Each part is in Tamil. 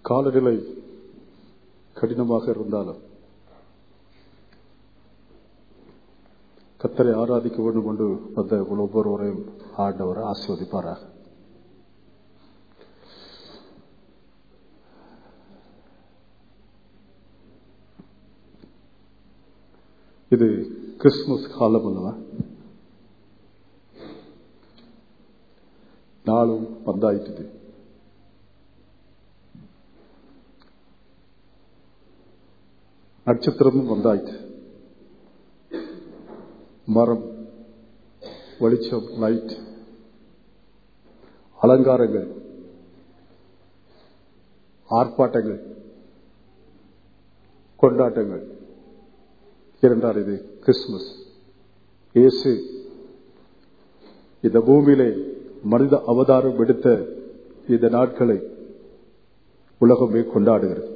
காலநிலை கடினமாக இருந்தாலும் கத்தரை ஆராதிக்க வேண்டும் என்று வந்த ஒவ்வொருவரையும் ஆண்டவர் ஆசிர்வதிப்பாராக இது கிறிஸ்துமஸ் காலம் அல்லவா நாளும் வந்தாயிட்டது நட்சத்திரமும் வந்தாயிற்று மரம் வெளிச்சம் லைட் அலங்காரங்கள் ஆர்ப்பாட்டங்கள் கொண்டாட்டங்கள் இரண்டார் இது கிறிஸ்துமஸ் இயேசு இந்த பூமியிலே மனித அவதாரம் எடுத்த இந்த நாட்களை உலகமே கொண்டாடுகிறது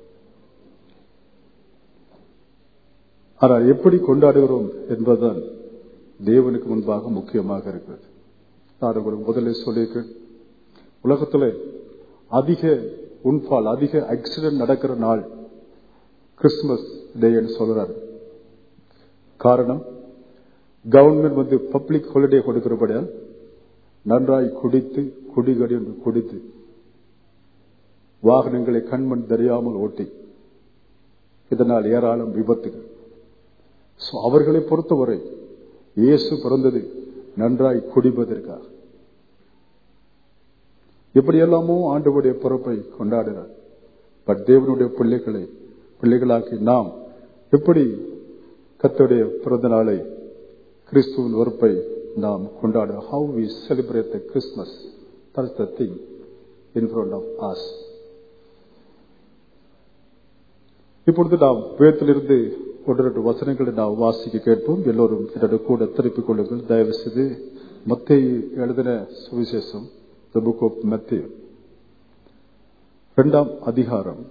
ஆனால் எப்படி கொண்டாடுகிறோம் என்பதுதான் தேவனுக்கு முன்பாக முக்கியமாக இருக்கிறது நான் உங்களுக்கு முதலில் சொல்லியிருக்கேன் உலகத்தில் அதிக உன்பால் அதிக ஆக்சிடென்ட் நடக்கிற நாள் கிறிஸ்துமஸ் டேன்னு சொல்றாரு காரணம் கவர்மெண்ட் வந்து பப்ளிக் ஹாலிடே கொடுக்கிறபடியால் நன்றாய் குடித்து குடிகடி குடித்து வாகனங்களை கண்மண் தெரியாமல் ஓட்டி இதனால் ஏராளம் விபத்துகள் அவர்களை பொறுத்தவரை இயேசு பிறந்தது நன்றாய் குடிப்பதற்காக எப்படியெல்லாமோ ஆண்டவுடைய பிறப்பை கொண்டாடினார் பட் தேவனுடைய பிள்ளைகளை பிள்ளைகளாக்கி நாம் எப்படி கத்துடைய பிறந்த நாளை கிறிஸ்துவின் உறுப்பை நாம் கொண்டாட how we celebrate the Christmas that's the thing in front of us இப்பொழுது நாம் வேதத்திலிருந்து ஒன்று ரெண்டு வசனங்களை நாம் வாசிக்க கேட்போம் எல்லோரும் என்னோட கூட திருப்பிக் கொள்ளுங்கள் தயவு செய்து மத்திய எழுதின சுவிசேஷம் த புக் ஆஃப் மத்திய இரண்டாம் அதிகாரம்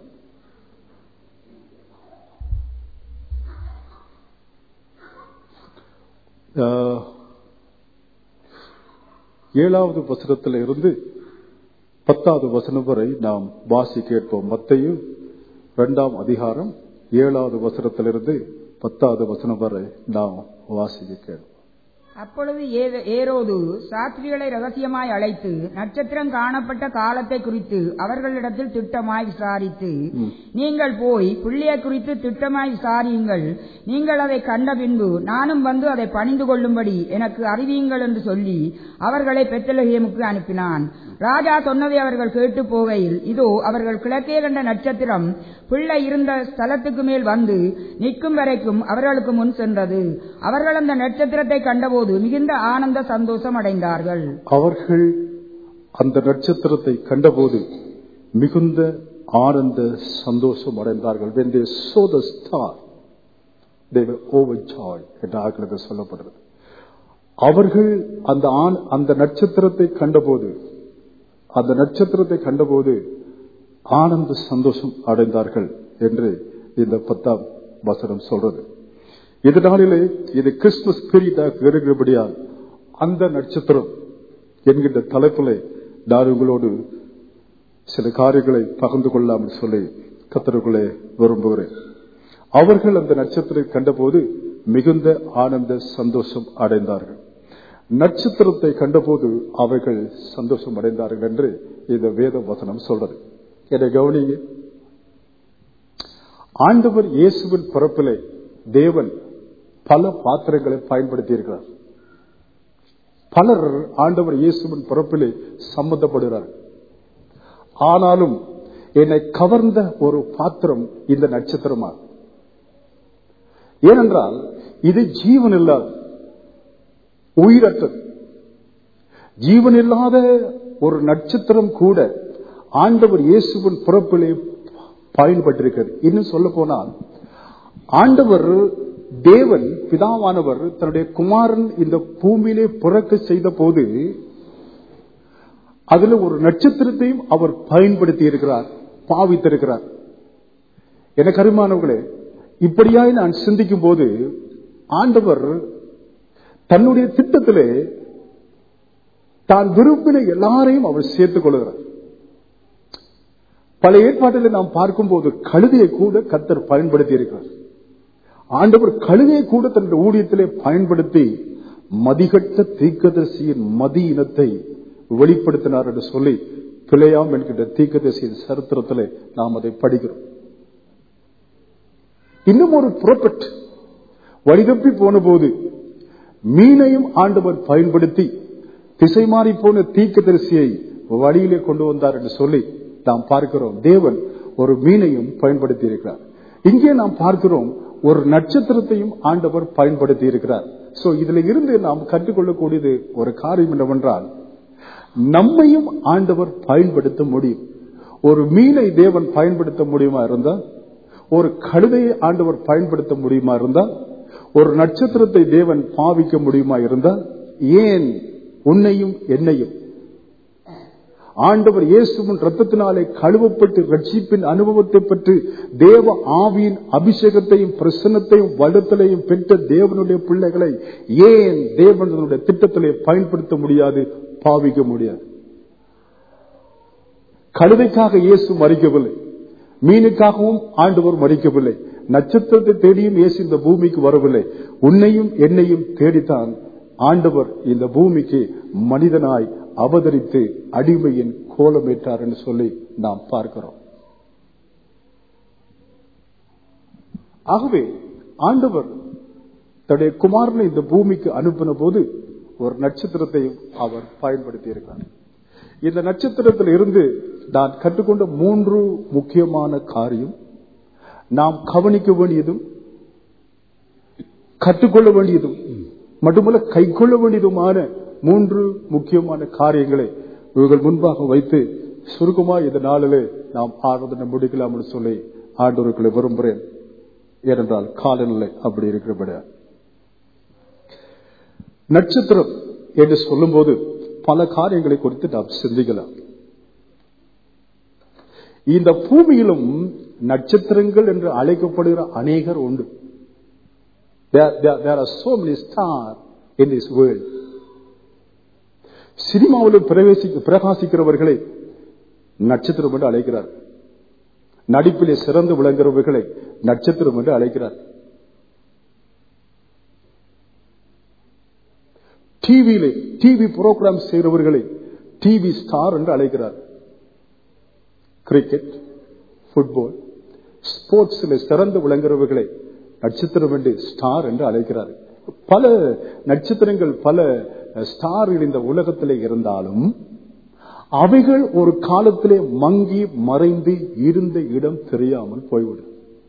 ஏழாவது வசனத்தில் இருந்து பத்தாவது வசனம் வரை நாம் வாசி கேட்போம் மத்தையும் இரண்டாம் அதிகாரம் ஏழாவது வசனத்திலிருந்து பத்தாவது வசனம் வரை நாம் வாசிக்க கேட்போம் அப்பொழுது ஏரோது சாஸ்திரிகளை ரகசியமாய் அழைத்து நட்சத்திரம் காணப்பட்ட காலத்தை குறித்து அவர்களிடத்தில் திட்டமாய் விசாரித்து நீங்கள் போய் புள்ளியை குறித்து திட்டமாய் விசாரியுங்கள் நீங்கள் அதை கண்ட பின்பு நானும் வந்து அதை பணிந்து கொள்ளும்படி எனக்கு அறிவியுங்கள் என்று சொல்லி அவர்களை பெத்தலகேமுக்கு அனுப்பினான் ராஜா சொன்னதை அவர்கள் கேட்டு போகையில் இதோ அவர்கள் கிழக்கே கண்ட நட்சத்திரம் பிள்ளை இருந்த ஸ்தலத்துக்கு மேல் வந்து நிற்கும் வரைக்கும் அவர்களுக்கு முன் சென்றது அவர்கள் அந்த நட்சத்திரத்தை கண்டபோது மிகுந்த ஆனந்த சந்தோஷம் அடைந்தார்கள் அவர்கள் அந்த நட்சத்திரத்தை கண்டபோது மிகுந்த ஆனந்த சந்தோஷம் அடைந்தார்கள் when they saw the star they were overjoyed என்று ஆங்கிலத்தில் சொல்லப்படுறது அவர்கள் அந்த ஆண் அந்த நட்சத்திரத்தை கண்டபோது அந்த நட்சத்திரத்தை கண்டபோது ஆனந்த சந்தோஷம் அடைந்தார்கள் என்று இந்த பத்தாம் வசனம் சொல்றது இந்த நாளிலே இது கிறிஸ்துமஸ் பீரியடாக இருக்கிறபடியால் அந்த நட்சத்திரம் என்கின்ற தலைப்பிலே நான் உங்களோடு சில காரியங்களை பகிர்ந்து கொள்ளாமல் சொல்லி கத்தருக்குள்ளே விரும்புகிறேன் அவர்கள் அந்த நட்சத்திரத்தை கண்டபோது மிகுந்த ஆனந்த சந்தோஷம் அடைந்தார்கள் நட்சத்திரத்தை கண்டபோது அவர்கள் சந்தோஷம் அடைந்தார்கள் என்று இந்த வேத வசனம் சொல்றது என்னை கவனிங்க ஆண்டவர் இயேசுவின் பிறப்பிலே தேவன் பல பாத்திரங்களை பயன்படுத்தி இருக்கிறார் பலர் ஆண்டவர் இயேசுவின் பிறப்பிலே சம்பந்தப்படுகிறார் ஆனாலும் என்னை கவர்ந்த ஒரு பாத்திரம் இந்த நட்சத்திரமா ஏனென்றால் இது ஜீவன் இல்லாத உயிரற்றது ஜீவன் இல்லாத ஒரு நட்சத்திரம் கூட ஆண்டவர் இயேசுவின் பிறப்பிலே பயன்பட்டிருக்கிறது இன்னும் சொல்ல போனால் ஆண்டவர் தேவன் பிதாவானவர் தன்னுடைய குமாரன் இந்த பூமியிலே பிறக்க செய்த போது அதுல ஒரு நட்சத்திரத்தையும் அவர் பயன்படுத்தி இருக்கிறார் பாவித்திருக்கிறார் என கருமானவர்களே இப்படியாய் நான் சிந்திக்கும் போது ஆண்டவர் தன்னுடைய திட்டத்திலே தான் விரும்பின எல்லாரையும் அவர் சேர்த்துக் கொள்கிறார் பல ஏற்பாட்டில் நாம் பார்க்கும்போது கழுதையை கூட கத்தர் பயன்படுத்தி இருக்கிறார் ஆண்டவர் கழுதையை கூட தன்னுடைய ஊழியத்திலே பயன்படுத்தி மதிகட்ட தீக்கதரிசியின் மதி இனத்தை வெளிப்படுத்தினார் என்று சொல்லி பிழையாம் என்கின்ற தீக்கதரிசியின் சரித்திரத்திலே நாம் அதை படிக்கிறோம் இன்னும் ஒரு புறப்பட் வழிதப்பி போன போது மீனையும் ஆண்டவர் பயன்படுத்தி திசை மாறி போன தீக்கதரிசியை வழியிலே கொண்டு வந்தார் என்று சொல்லி நாம் பார்க்கிறோம் தேவன் ஒரு மீனையும் பயன்படுத்தி இருக்கிறார் இங்கே நாம் பார்க்கிறோம் ஒரு நட்சத்திரத்தையும் ஆண்டவர் பயன்படுத்தி இருக்கிறார் சோ இதுல இருந்து நாம் கற்றுக்கொள்ளக்கூடியது ஒரு காரியம் என்னவென்றால் நம்மையும் ஆண்டவர் பயன்படுத்த முடியும் ஒரு மீனை தேவன் பயன்படுத்த முடியுமா இருந்தா ஒரு கழுதையை ஆண்டவர் பயன்படுத்த முடியுமா இருந்தா ஒரு நட்சத்திரத்தை தேவன் பாவிக்க முடியுமா இருந்தா ஏன் உன்னையும் என்னையும் ஆண்டவர் இயேசுவின் ரத்தத்தினாலே கழுவப்பட்டு ரட்சிப்பின் அனுபவத்தை பற்றி தேவ ஆவியின் அபிஷேகத்தையும் பிரசன்னத்தையும் வலுத்தலையும் பெற்ற தேவனுடைய பிள்ளைகளை ஏன் தேவனுடைய திட்டத்திலே பயன்படுத்த முடியாது பாவிக்க முடியாது கழுதைக்காக இயேசு மறிக்கவில்லை மீனுக்காகவும் ஆண்டவர் மறிக்கவில்லை நட்சத்திரத்தை தேடியும் இயேசு இந்த பூமிக்கு வரவில்லை உன்னையும் என்னையும் தேடித்தான் ஆண்டவர் இந்த பூமிக்கு மனிதனாய் அவதரித்து அடிமையின் கோலமேற்றார் என்று சொல்லி நாம் பார்க்கிறோம் ஆகவே ஆண்டவர் தன்னுடைய குமாரனை இந்த பூமிக்கு அனுப்பின போது ஒரு நட்சத்திரத்தையும் அவர் பயன்படுத்தி இருக்கிறார் இந்த நட்சத்திரத்தில் இருந்து நான் கற்றுக்கொண்ட மூன்று முக்கியமான காரியம் நாம் கவனிக்க வேண்டியதும் கற்றுக்கொள்ள வேண்டியதும் மட்டுமல்ல கைக்கொள்ள வேண்டியதுமான மூன்று முக்கியமான காரியங்களை இவர்கள் முன்பாக வைத்து சுருக்கமா இந்த நாளிலே நாம் ஆராதனை முடிக்கலாம் என்று சொல்லி ஆண்டவர்களை விரும்புகிறேன் ஏனென்றால் காலநிலை அப்படி இருக்கிறபடியா நட்சத்திரம் என்று சொல்லும்போது பல காரியங்களை குறித்து நாம் சிந்திக்கலாம் இந்த பூமியிலும் நட்சத்திரங்கள் என்று அழைக்கப்படுகிற அநேகர் உண்டு There, there, there are so many stars in this world. சினிமாவில் பிரவேசிக்க பிரகாசிக்கிறவர்களை நட்சத்திரம் என்று அழைக்கிறார் நடிப்பிலே சிறந்து விளங்குறவர்களை நட்சத்திரம் என்று அழைக்கிறார் டிவியிலே டிவி புரோகிராம் செய்கிறவர்களை டிவி ஸ்டார் என்று அழைக்கிறார் கிரிக்கெட் புட்பால் ஸ்போர்ட்ஸில் சிறந்து விளங்குறவர்களை நட்சத்திரம் என்று ஸ்டார் என்று அழைக்கிறார் பல நட்சத்திரங்கள் பல ஸ்டார்கள் இந்த உலகத்திலே இருந்தாலும் அவைகள் ஒரு காலத்திலே மங்கி மறைந்து இருந்த இடம் தெரியாமல் போய்விடும்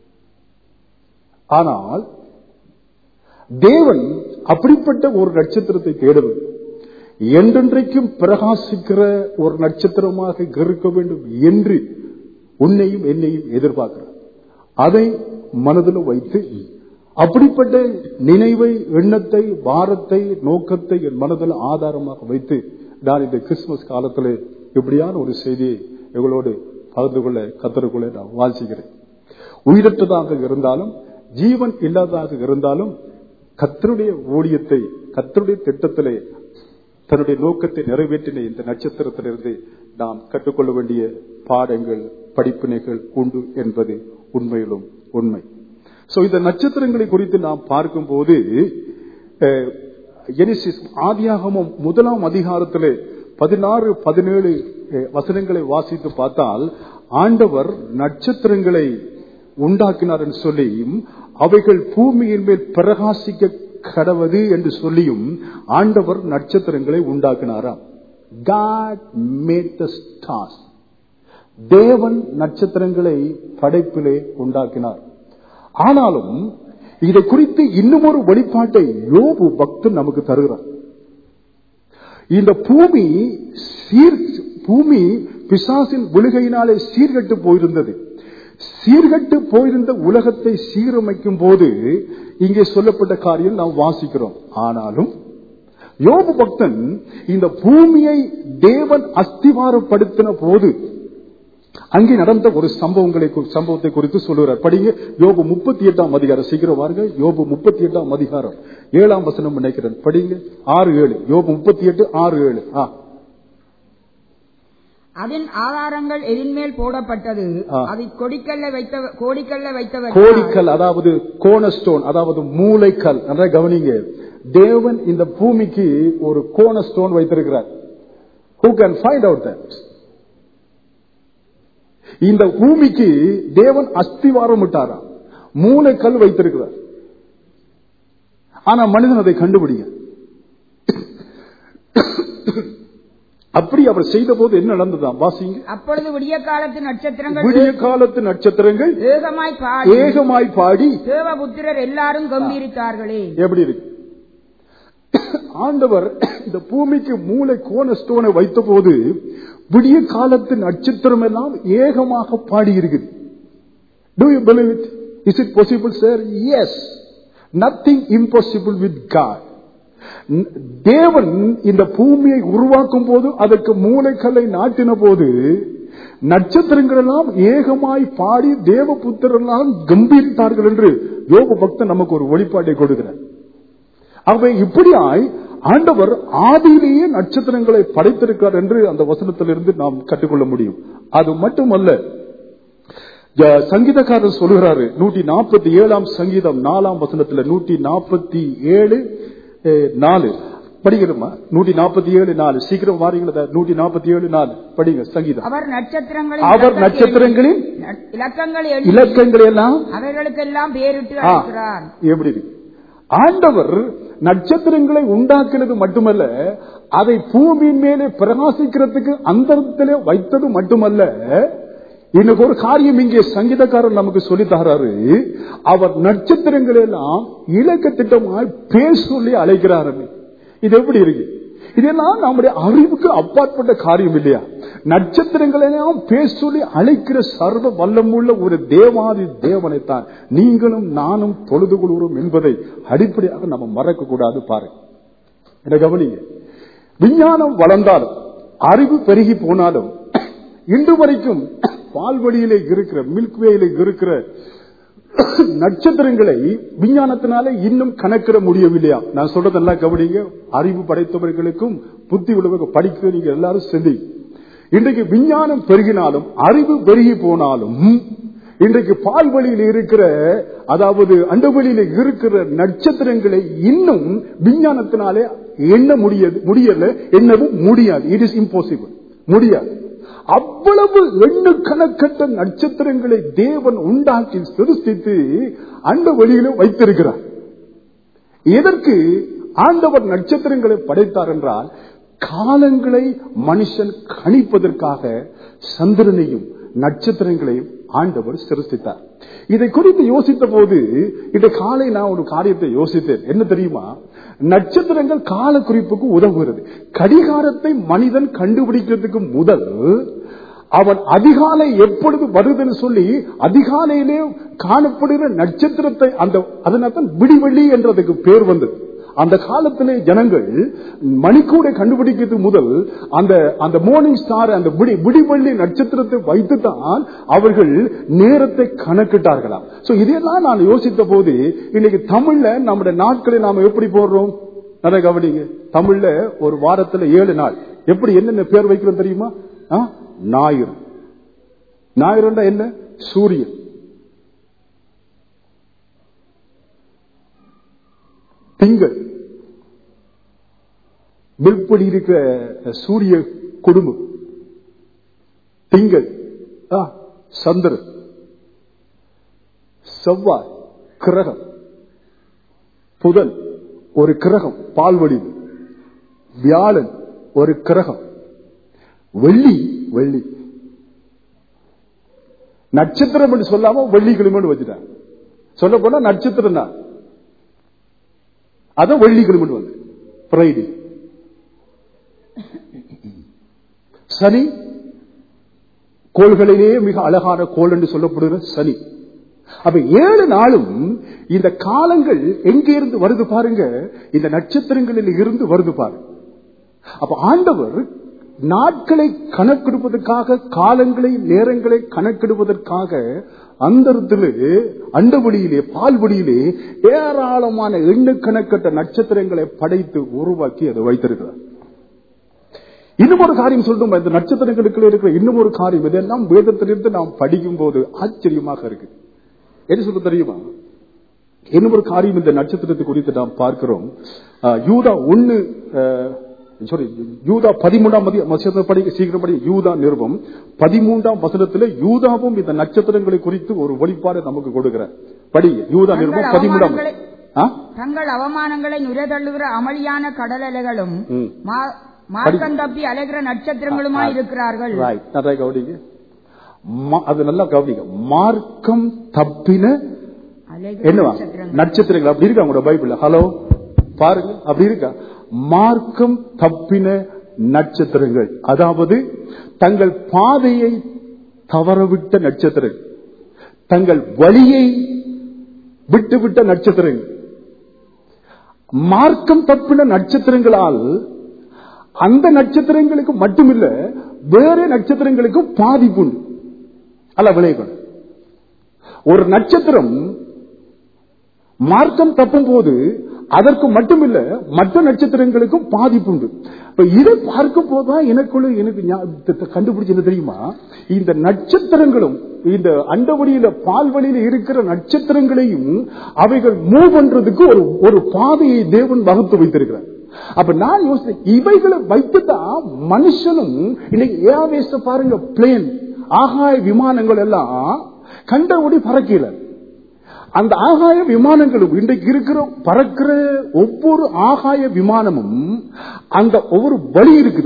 ஆனால் தேவன் அப்படிப்பட்ட ஒரு நட்சத்திரத்தை தேடுவது என்றென்றைக்கும் பிரகாசிக்கிற ஒரு நட்சத்திரமாக இருக்க வேண்டும் என்று உன்னையும் என்னையும் எதிர்பார்க்கிறார் அதை மனதில் வைத்து அப்படிப்பட்ட நினைவை எண்ணத்தை பாரத்தை நோக்கத்தை என் மனதில் ஆதாரமாக வைத்து நான் இந்த கிறிஸ்துமஸ் காலத்தில் இப்படியான ஒரு செய்தியை எங்களோடு பகிர்ந்து கொள்ள கத்தருக்குள்ளே நான் வாசிக்கிறேன் உயிரற்றதாக இருந்தாலும் ஜீவன் இல்லாததாக இருந்தாலும் கத்தருடைய ஊழியத்தை கத்தருடைய திட்டத்திலே தன்னுடைய நோக்கத்தை நிறைவேற்றின இந்த நட்சத்திரத்திலிருந்து நாம் கற்றுக்கொள்ள வேண்டிய பாடங்கள் படிப்பினைகள் உண்டு என்பது உண்மையிலும் உண்மை சோ இந்த நட்சத்திரங்களை குறித்து நாம் பார்க்கும்போது ஆதியாகமும் முதலாம் அதிகாரத்திலே பதினாறு பதினேழு வசனங்களை வாசித்து பார்த்தால் ஆண்டவர் நட்சத்திரங்களை உண்டாக்கினார் என்று சொல்லியும் அவைகள் பூமியின் மேல் பிரகாசிக்க கடவது என்று சொல்லியும் ஆண்டவர் நட்சத்திரங்களை உண்டாக்கினாராம் காட் மேட் த ஸ்டார்ஸ் தேவன் நட்சத்திரங்களை படைப்பிலே உண்டாக்கினார் ஆனாலும் இதை குறித்து இன்னும் ஒரு வெளிப்பாட்டை யோபு பக்தன் நமக்கு தருகிறார் இந்த பூமி சீர் பூமி பிசாசின் விழுகையினாலே சீர்கட்டு போயிருந்தது சீர்கட்டு போயிருந்த உலகத்தை சீரமைக்கும் போது இங்கே சொல்லப்பட்ட காரியம் நாம் வாசிக்கிறோம் ஆனாலும் யோபு பக்தன் இந்த பூமியை தேவன் அஸ்திவாரப்படுத்தின போது அங்கே நடந்த ஒரு சம்பவங்களை சம்பவத்தை குறித்து சொல்லுகிறார் படிங்க யோபு முப்பத்தி எட்டாம் அதிகாரம் சீக்கிரம் வாருங்க யோபு முப்பத்தி எட்டாம் அதிகாரம் ஏழாம் வசனம் நினைக்கிறேன் படிங்க ஆறு ஏழு யோபு முப்பத்தி எட்டு ஆறு ஏழு ஆ அதன் ஆதாரங்கள் எதின்மேல் போடப்பட்டது ஆ. அதை கொடிக்கல்ல வைத்த கோடிக்கல்ல வைத்தவர் கோடிக்கல் அதாவது கோணஸ்டோன் அதாவது மூளைக்கல் நன்றா கவனிங்க தேவன் இந்த பூமிக்கு ஒரு கோணஸ்டோன் வைத்திருக்கிறார் who can find out that இந்த பூமிக்கு தேவன் அஸ்திவாரம் விட்டாரா மூளைக்கல் வைத்திருக்கிறார் ஆனா மனிதன் அதை கண்டுபிடிங்க அப்படி அவர் செய்த போது என்ன நடந்ததாம் வாசிங்க அப்பொழுது விடிய காலத்து நட்சத்திரங்கள் விடிய காலத்து நட்சத்திரங்கள் ஏகமாய் பாடி ஏகமாய் பாடி தேவபுத்திரர் எல்லாரும் கம்பீரித்தார்களே எப்படி இருக்கு ஆண்டவர் இந்த பூமிக்கு மூளை கோண ஸ்டோனை வைத்த போது விடிய காலத்து நட்சத்திரம் எல்லாம் ஏகமாக பாடி இருக்குது Do you believe it? Is it possible, sir? Yes. Nothing impossible with God. ந- தேவன் இந்த பூமியை உருவாக்கும் போது அதற்கு மூளைக்கல்லை நாட்டின போது நட்சத்திரங்கள் எல்லாம் ஏகமாய் பாடி தேவபுத்திரெல்லாம் கம்பீரித்தார்கள் என்று யோக பக்தன் நமக்கு ஒரு வெளிப்பாட்டை கொடுக்கிறார் அவை இப்படியாய் ஆண்டவர் ஆதியிலேயே நட்சத்திரங்களை படைத்திருக்கிறார் என்று அந்த வசனத்திலிருந்து நாம் கற்றுக்கொள்ள முடியும் அது மட்டுமல்ல ஜ- சங்கீதக்காரர் சொல்லுகிறாரு நூற்றி நாற்பத்தி ஏழாம் சங்கீதம் நாலாம் வசனத்துல நூற்றி நாற்பத்தி ஏழு அஹ், நாலு படிக்கிறோமா நூற்றி நாற்பத்தி ஏழு நாலு சீக்கிரம் வாரீங்களா நூற்றி நாற்பத்தி ஏழு நாலு படிங்க சங்கீதம் அவர் நட்சத்திரங்களை அவர் நட்சத்திரங்களின் இலக்கங்கள் இலக்கங்களை எல்லாம் அவைகளுக்கெல்லாம் பேரிட்டு ஆ, அழைக்கிறார் எப்படி இருக்கு ஆண்டவர் நட்சத்திரங்களை உண்டாக்கினது மட்டுமல்ல அதை பூமியின் மேலே பிரகாசிக்கிறதுக்கு அந்தரத்திலே வைத்தது மட்டுமல்ல இன்னைக்கு ஒரு காரியம் இங்கே சங்கீதக்காரர் நமக்கு சொல்லி தராரு அவர் நட்சத்திரங்களை எல்லாம் இலக்க திட்டமாய் பேர் சொல்லி அழைக்கிறாரு இது எப்படி இருக்கு இதெல்லாம் நம்முடைய அறிவுக்கு அப்பாற்பட்ட காரியம் இல்லையா நட்சத்திரங்களை எல்லாம் பேர் சொல்லி அழைக்கிற சர்வ வல்லமுள்ள ஒரு தேவாதி தேவனைத்தான் நீங்களும் நானும் தொழுது கொள்கிறோம் என்பதை அடிப்படையாக நம்ம மறக்க கூடாது பாருங்க என்ன கவனிங்க விஞ்ஞானம் வளர்ந்தாலும் அறிவு பெருகி போனாலும் இன்று வரைக்கும் பால்வழியிலே இருக்கிற மில்க்வேயில இருக்கிற நட்சத்திரங்களை விஞ்ஞானத்தினால இன்னும் கணக்கிட முடியவில்லையா நான் சொல்றதெல்லாம் கவனிங்க அறிவு படைத்தவர்களுக்கும் புத்தி உள்ளவர்கள் படிக்க நீங்க எல்லாரும் செஞ்சு இன்றைக்கு விஞ்ஞானம் பெருகினாலும் அறிவு பெருகி போனாலும் இன்றைக்கு பால்வழியில் இருக்கிற அதாவது அண்டவெளியில இருக்கிற நட்சத்திரங்களை இன்னும் விஞ்ஞானத்தினாலே எண்ண முடியாது முடியல எண்ணவும் முடியாது இட் இஸ் இம்பாசிபிள் முடியாது அவ்வளவு எண்ணுக்கணக்கற்ற நட்சத்திரங்களை தேவன் உண்டாக்கி சிருஷ்டித்து அண்ட வெளியில வைத்திருக்கிறார் எதற்கு ஆண்டவர் நட்சத்திரங்களை படைத்தார் என்றால் காலங்களை மனுஷன் கணிப்பதற்காக சந்திரனையும் நட்சத்திரங்களையும் ஆண்டவர் சிருஷ்டித்தார் இதை குறித்து யோசித்த போது இந்த காலை நான் ஒரு காரியத்தை யோசித்தேன் என்ன தெரியுமா நட்சத்திரங்கள் கால குறிப்புக்கு உதவுகிறது கடிகாரத்தை மனிதன் கண்டுபிடிக்கிறதுக்கு முதல் அவன் அதிகாலை எப்பொழுது வருதுன்னு சொல்லி அதிகாலையிலே காணப்படுகிற நட்சத்திரத்தை அந்த அதனால்தான் விடிவெள்ளி என்றதுக்கு பேர் வந்தது அந்த காலத்திலே ஜனங்கள் மணிக்கூடை கண்டுபிடிக்கிறது முதல் அந்த அந்த மார்னிங் ஸ்டார் அந்த விடி விடிவெள்ளி நட்சத்திரத்தை வைத்துத்தான் அவர்கள் நேரத்தை கணக்கிட்டார்களாம் சோ இதையெல்லாம் நான் யோசித்த போது இன்னைக்கு தமிழ்ல நம்முடைய நாட்களை நாம எப்படி போடுறோம் நிறைய கவனிங்க தமிழ்ல ஒரு வாரத்துல ஏழு நாள் எப்படி என்னென்ன பேர் வைக்கிறோம் தெரியுமா ஆ? ஞாயிறு ஞாயிறுண்டா என்ன சூரியன் திங்கள் வில்படி இருக்கிற சூரிய குடும்பம் திங்கள் ஆ, சந்திரன் செவ்வாய் கிரகம் புதன் ஒரு கிரகம் பால்வடிவு வியாழன் ஒரு கிரகம் வெள்ளி வெள்ளி நட்சத்திரம் என்று சொல்லாம வெள்ளிக்கிழமை வச்சுட்டாங்க சொல்ல போனா நட்சத்திரம் தான் அதான் வெள்ளிக்கிழமை வந்து ஃப்ரைடே சனி கோள்களிலேயே மிக அழகான கோள் என்று சொல்லப்படுகிற சனி அப்ப ஏழு நாளும் இந்த காலங்கள் எங்கே இருந்து வருது பாருங்க இந்த நட்சத்திரங்களில் இருந்து வருது பாருங்க அப்ப ஆண்டவர் நாட்களை கணக்கெடுப்பதற்காக காலங்களை நேரங்களை கணக்கெடுப்பதற்காக அந்தரத்திலே அண்டவெளியிலே பால்வெளியிலே ஏராளமான எண்ணுக்கணக்கற்ற நட்சத்திரங்களை படைத்து உருவாக்கி அதை வைத்திருக்கிறார் இன்னும் ஒரு காரியம் சொல்லணும் இந்த நட்சத்திரங்களுக்குள்ள இருக்கிற இன்னும் ஒரு காரியம் இதெல்லாம் வேதத்திலிருந்து நாம் படிக்கும் போது ஆச்சரியமாக இருக்கு என்ன சொல்ல தெரியுமா இன்னும் ஒரு காரியம் இந்த நட்சத்திரத்தை குறித்து நாம் பார்க்கிறோம் அஹ், யூதா ஒன்னு சாரி யூதா பதிமூன்றாம் மதி- வசனத்தை படி சீக்கிரம் படி யூதா நிருபம் பதிமூன்றாம் வசனத்துல யூதாவும் இந்த நட்சத்திரங்களை குறித்து ஒரு வெளிப்பாடு நமக்கு கொடுக்கிறார் படி யூதா நிருபம் தங்கள் பதிமூன்றாம் அவமானங்களை- ஆ? தங்கள் அவமானங்களை நுரைதள்ளுகிற அமளியான கடல் அலைகளும் ம். மா- மார்க்கம் தப்பி அலைகிற நட்சத்திரங்களுமாய் இருக்கிறார்கள் Right. நல்லா கவனிங்க மா- அது நல்லா கவனிங்க மார்க்கம் தப்பின அலைகிற என்னவா நட்சத்திரங்கள் நட்சத்திரங்கள் அப்படி இருக்கா உங்களோட பைபிள்ல ஹலோ பாருங்க அப்படி இருக்கா மார்க்கம் தப்பின நட்சத்திரங்கள் அதாவது தங்கள் பாதையை தவறவிட்ட நட்சத்திரங்கள் தங்கள் வழியை விட்டுவிட்ட நட்சத்திரங்கள் மார்க்கம் தப்பின நட்சத்திரங்களால் அந்த நட்சத்திரங்களுக்கு மட்டுமில்ல வேற நட்சத்திரங்களுக்கும் பாதிப்பு உண்டு அல்ல விளைவுகள் ஒரு நட்சத்திரம் மார்க்கம் தப்பும் போது அதற்கு மட்டுமில்ல மற்ற நட்சத்திரங்களுக்கும் பாதிப்பு உண்டு இப்ப இதை பார்க்கும் போதுதான் எனக்குள்ள எனக்கு ஞா- த- த- கண்டுபிடிச்சு என்ன தெரியுமா இந்த நட்சத்திரங்களும் இந்த அண்டவழியில பால்வழியில இருக்கிற நட்சத்திரங்களையும் அவைகள் மூவ் பண்றதுக்கு ஒரு ஒரு பாதையை தேவன் வகுத்து வைத்திருக்கிறார் அப்ப நான் யோசித்தேன் இவைகளை வைத்துதான் மனுஷனும் இன்னைக்கு ஏர்வேஸ் பாருங்க பிளேன் ஆகாய விமானங்கள் எல்லாம் கண்டபடி பறக்கல அந்த ஆகாய விமானங்களும் இன்றைக்கு இருக்கிற பறக்கிற ஒவ்வொரு ஆகாய விமானமும் அந்த ஒவ்வொரு வழி இருக்குது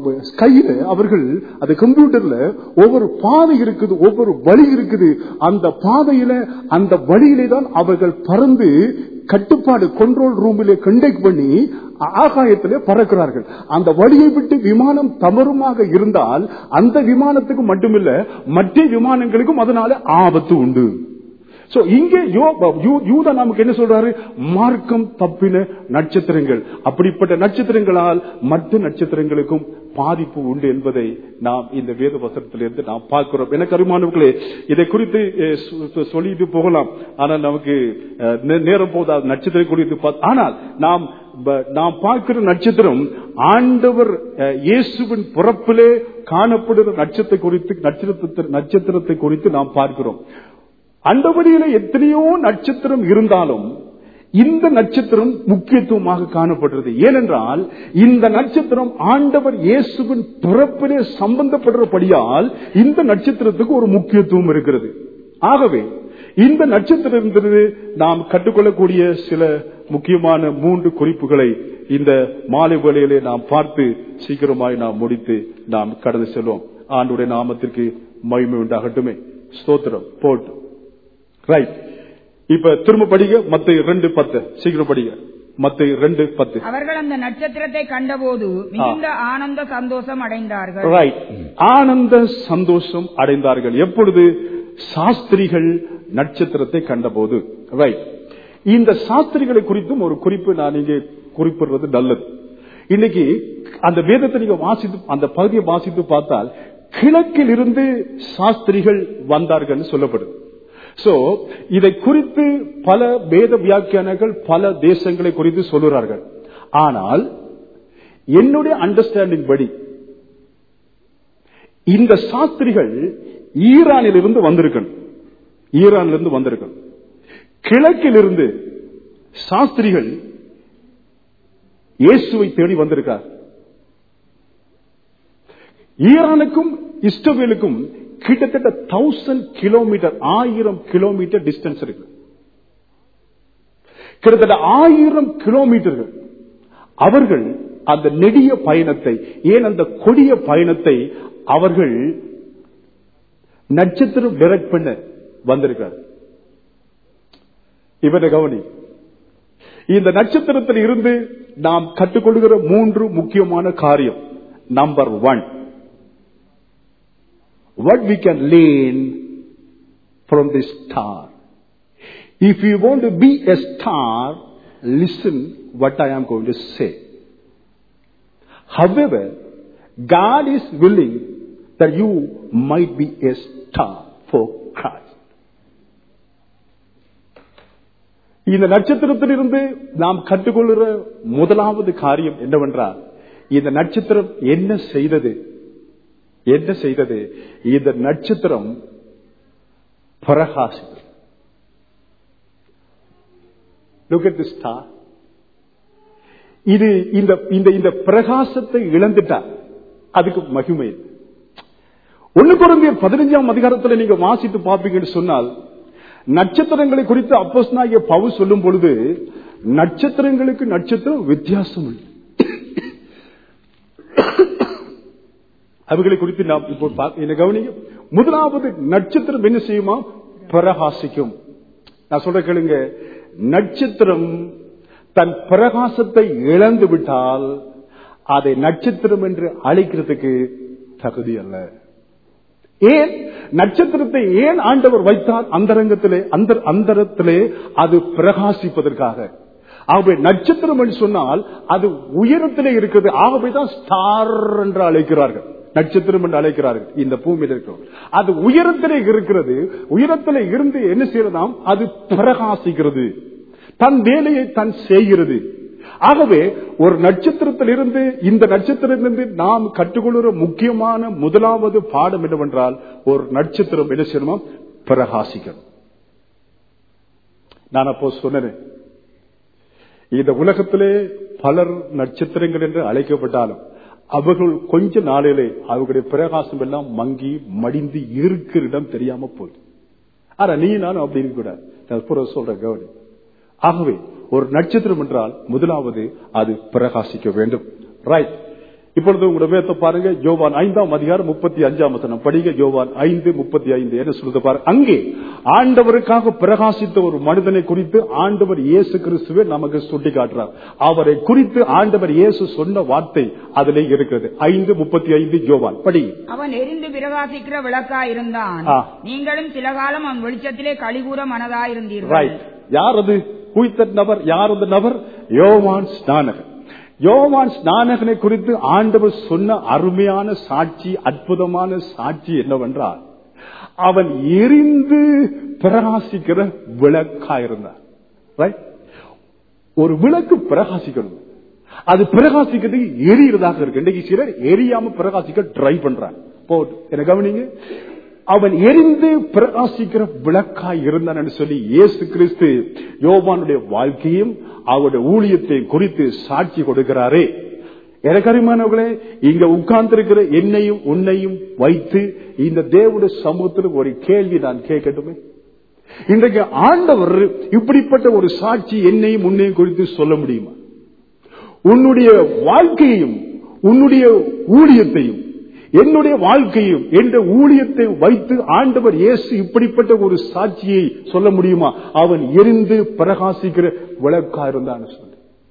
கையில அவர்கள் அந்த கம்ப்யூட்டர்ல ஒவ்வொரு பாதை இருக்குது ஒவ்வொரு வழி இருக்குது அந்த பாதையில அந்த வழியிலே தான் அவர்கள் பறந்து கட்டுப்பாடு கண்ட்ரோல் ரூமிலே கண்டக்ட் பண்ணி ஆகாயத்திலே பறக்கிறார்கள் அந்த வழியை விட்டு விமானம் தவறுமாக இருந்தால் அந்த விமானத்துக்கு மட்டுமில்ல மற்ற விமானங்களுக்கும் அதனால ஆபத்து உண்டு சோ இங்கே யோ- யூ- யூதா நமக்கு என்ன சொல்றாரு மார்க்கம் தப்பின நட்சத்திரங்கள் அப்படிப்பட்ட நட்சத்திரங்களால் மற்ற நட்சத்திரங்களுக்கும் பாதிப்பு உண்டு என்பதை நாம் இந்த வேத வசனத்திலிருந்து நாம் பார்க்கிறோம் எனக்கு அருமானவர்களே இதை குறித்து அஹ், சொ- சொ- சொல்லிட்டு போகலாம் ஆனால் நமக்கு அஹ், நே- நேரம் போதாது நட்சத்திரம் குறித்து பார்த்து ஆனால் நாம் ப- நாம் பார்க்கிற நட்சத்திரம் ஆண்டவர் அஹ், இயேசுவின் பிறப்பிலே காணப்படுகிற நட்சத்திர குறித்து நட்சத்திரத்தை நட்சத்திரத்தை குறித்து நாம் பார்க்கிறோம் அண்டபடியில எத்தனையோ நட்சத்திரம் இருந்தாலும் இந்த நட்சத்திரம் முக்கியத்துவமாக காணப்படுறது ஏனென்றால் இந்த நட்சத்திரம் ஆண்டவர் இயேசுவின் பிறப்பிலே சம்பந்தப்படுறபடியால் இந்த நட்சத்திரத்துக்கு ஒரு முக்கியத்துவம் இருக்கிறது ஆகவே இந்த நட்சத்திரத்திலிருந்து நாம் கற்றுக்கொள்ளக்கூடிய சில முக்கியமான மூன்று குறிப்புகளை இந்த மாலை வேளையிலே நாம் பார்த்து சீக்கிரமாய் நாம் முடித்து நாம் கடந்து செல்வோம் ஆண்டுடைய நாமத்திற்கு மகிமை உண்டாகட்டுமே ஸ்தோத்திரம் போட்டு ரைட் இப்ப திரும்ப படிங்க மத்த ரெண்டு பத்து சீக்கிரம் படிங்க மத்த ரெண்டு பத்து அவர்கள் அந்த நட்சத்திரத்தை கண்டபோது மிகுந்த ஆனந்த சந்தோஷம் அடைந்தார்கள் ரைட் ஆனந்த சந்தோஷம் அடைந்தார்கள் எப்பொழுது சாஸ்திரிகள் நட்சத்திரத்தை கண்டபோது ரைட் இந்த சாஸ்திரிகளை குறித்தும் ஒரு குறிப்பு நான் இங்கே குறிப்பிடுறது நல்லது இன்னைக்கு அந்த வேதத்தை நீங்க வாசித்து அந்த பகுதியை வாசித்து பார்த்தால் கிழக்கில் இருந்து சாஸ்திரிகள் வந்தார்கள் சொல்லப்படுது சோ இதை குறித்து பல வேத வியாக்கியானங்கள் பல தேசங்களை குறித்து சொல்லுறார்கள் ஆனால் என்னுடைய அண்டர்ஸ்டாண்டிங் படி இந்த சாஸ்திரிகள் ஈரானில் இருந்து வந்திருக்கணும் ஈரானில் இருந்து வந்திருக்கணும் கிழக்கில் இருந்து சாஸ்திரிகள் இயேசுவை தேடி வந்திருக்கார் ஈரானுக்கும் இஸ்ரவேலுக்கும் கிட்டத்தட்ட தௌசண்ட் கிலோமீட்டர் ஆயிரம் கிலோமீட்டர் டிஸ்டன்ஸ் இருக்கு கிட்டத்தட்ட ஆயிரம் கிலோமீட்டர்கள் அவர்கள் அந்த நெடிய பயணத்தை ஏன் அந்த கொடிய பயணத்தை அவர்கள் நட்சத்திரம் டைரக்ட் பண்ண வந்திருக்கார் இவரை கவனி இந்த நட்சத்திரத்தில் இருந்து நாம் கற்றுக்கொள்கிற மூன்று முக்கியமான காரியம் number one what we can learn from the star. If you want to be a star, listen what I am going to say. However, God is willing that you might be a star for Christ. இந்த நட்சத்திரத்திலிருந்து நாம் கற்றுக்கொள்கிற முதலாவது காரியம் என்னவென்றால் இந்த நட்சத்திரம் என்ன செய்தது என்ன செய்தது இந்த நட்சத்திரம் பிரகாசித்தது Look at this star. இது இந்த இந்த இந்த பிரகாசத்தை இழந்துட்டா அதுக்கு மகிமை இல்லை. ஒண்ணு குழந்தைய பதினஞ்சாம் அதிகாரத்தில் நீங்க வாசித்து பார்ப்பீங்கன்னு சொன்னால் நட்சத்திரங்களை குறித்து அப்போஸ்தலனாகிய பவு சொல்லும் பொழுது நட்சத்திரங்களுக்கு நட்சத்திரம் வித்தியாசம் இல்லை அவைகளை குறித்து நாம் இப்போ பா- என்ன கவனிங்க முதலாவது நட்சத்திரம் என்ன செய்யுமா பிரகாசிக்கும் நான் சொல்ற கேளுங்க நட்சத்திரம் தன் பிரகாசத்தை இழந்து விட்டால் அதை நட்சத்திரம் என்று அழைக்கிறதுக்கு தகுதி அல்ல ஏன் நட்சத்திரத்தை ஏன் ஆண்டவர் வைத்தார் அந்தரங்கத்திலே அந்த அந்தரத்திலே அது பிரகாசிப்பதற்காக ஆகவே நட்சத்திரம் என்று சொன்னால் அது உயரத்திலே இருக்கிறது ஆகவேதான் ஸ்டார் என்று அழைக்கிறார்கள் நட்சத்திரம் என்று அழைக்கிறார்கள் இந்த பூமியில் இருக்கிறோம் அது உயரத்திலே இருக்கிறது உயரத்திலே இருந்து என்ன செய்யறதாம் அது பிரகாசிக்கிறது தன் வேலையை தன் செய்கிறது ஆகவே ஒரு நட்சத்திரத்திலிருந்து இந்த நட்சத்திரத்திலிருந்து நாம் கற்றுக்கொள்கிற முக்கியமான முதலாவது பாடம் என்னவென்றால் ஒரு நட்சத்திரம் என்ன செய்யணுமா பிரகாசிக்கணும் நான் அப்போ சொன்னேன் இந்த உலகத்திலே பலர் நட்சத்திரங்கள் என்று அழைக்கப்பட்டாலும் அவர்கள் கொஞ்ச நாளிலே அவர்களுடைய பிரகாசம் எல்லாம் மங்கி மடிந்து இருக்கிற இடம் தெரியாம போகுது ஆனா நீ நானும் அப்படி இருக்க கூடாது நான் புற சொல்ற கவனி ஆகவே ஒரு நட்சத்திரம் என்றால் முதலாவது அது பிரகாசிக்க வேண்டும் ரைட் இப்பொழுது உங்களுடைய வேத்தை பாருங்க யோவான் ஐந்தாம் அதிகாரம் முப்பத்தி அஞ்சாம் வசனம் படிங்க யோவான் ஐந்து முப்பத்தி ஐந்து என்ன சொல்லுது பாருங்க அங்கே ஆண்டவருக்காக பிரகாசித்த ஒரு மனிதனை குறித்து ஆண்டவர் இயேசு கிறிஸ்துவே நமக்கு சுட்டி காட்டுறார் அவரை குறித்து ஆண்டவர் இயேசு சொன்ன வார்த்தை அதிலே இருக்கிறது ஐந்து முப்பத்தி ஐந்து யோவான் படி அவன் எரிந்து பிரகாசிக்கிற விளக்காயிருந்தான் ஆ. நீங்களும் சில காலம் அவன் வெளிச்சத்திலே கழிகூற மனதாயிருந்தீர்கள் ரைட் யார் அது குய்த்த நபர் யார் அந்த நபர் யோவான் ஸ்நானகன் யோவான் ஸ்நானகனை குறித்து ஆண்டவர் சொன்ன அருமையான சாட்சி அற்புதமான சாட்சி என்னவென்றால் அவன் எரிந்து பிரகாசிக்கிற விளக்காயிருந்தார் ரைட் ஒரு விளக்கு பிரகாசிக்கணும் அது பிரகாசிக்கிறதுக்கு எரியறதாக இருக்கு இன்றைக்கு சிலர் எரியாம பிரகாசிக்க ட்ரை பண்றாங்க போட்டு என்ன கவனிங்க அவன் எரிந்து பிரகாசிக்கிற விளக்காய் இருந்தான் சொல்லி இயேசு கிறிஸ்து யோவானுடைய வாழ்க்கையும் அவருடைய ஊழியத்தை குறித்து சாட்சி கொடுக்கிறாரே எனக்கு அருமையானவர்களே இங்க உட்கார்ந்திருக்கிற என்னையும் உன்னையும் வைத்து இந்த தேவனுடைய சமூகத்தில் ஒரு கேள்வி நான் கேட்கட்டுமே இன்றைக்கு ஆண்டவர் இப்படிப்பட்ட ஒரு சாட்சி என்னையும் உன்னையும் குறித்து சொல்ல முடியுமா உன்னுடைய வாழ்க்கையையும் உன்னுடைய ஊழியத்தையும் என்னுடைய வாழ்க்கையும் என்ற ஊழியத்தை வைத்து ஆண்டவர் இயேசு இப்படிப்பட்ட ஒரு சாட்சியை சொல்ல முடியுமா அவன் எரிந்து பிரகாசிக்கிற விளக்கா இருந்தான்னு சொல்லி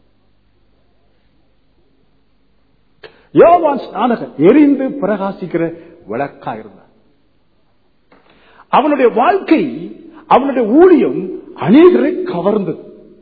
யோவான் ஸ்நானகன் எரிந்து பிரகாசிக்கிற விளக்கா இருந்தான் அவனுடைய வாழ்க்கை அவனுடைய ஊழியம் அநேகரை கவர்ந்தது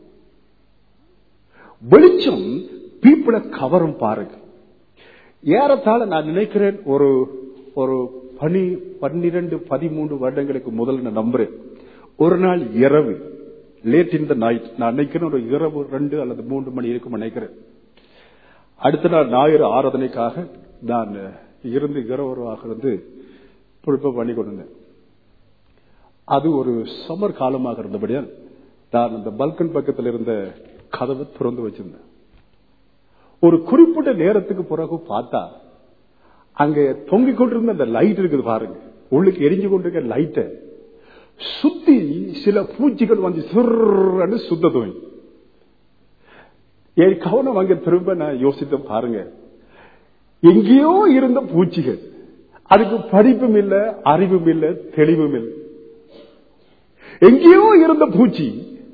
வெளிச்சம் பீப்புளை கவரும் பாருங்க ஏறத்தாழ நான் நினைக்கிறேன் ஒரு ஒரு பனி பன்னிரண்டு பதிமூன்று வருடங்களுக்கு முதல் நான் நம்புறேன் ஒரு நாள் இரவு லேட் இன் த நைட் நான் நினைக்கிறேன் ஒரு இரவு ரெண்டு அல்லது மூன்று மணி இருக்கும் நினைக்கிறேன் அடுத்த நாள் ஞாயிறு ஆராதனைக்காக நான் இருந்து இரவராக இருந்து ப்ரிப்பேர் பண்ணி கொண்டிருந்தேன் அது ஒரு சம்மர் காலமாக இருந்தபடியால் நான் அந்த பல்கன் பக்கத்தில் இருந்த கதவை திறந்து வச்சிருந்தேன் ஒரு குறிப்பிட்ட நேரத்துக்கு பிறகு பார்த்தா அங்க தொங்கிக் கொண்டிருந்த அந்த லைட் இருக்குது பாருங்க உள்ளுக்கு எரிஞ்சு கொண்டிருக்க லைட்டை சுத்தி சில பூச்சிகள் வந்து சிறு சுத்த துவங்கி என் கவனம் அங்க திரும்ப நான் யோசித்த பாருங்க எங்கேயோ இருந்த பூச்சிகள் அதுக்கு படிப்பும் இல்ல அறிவும் இல்ல தெளிவும் இல்லை எங்கேயோ இருந்த பூச்சி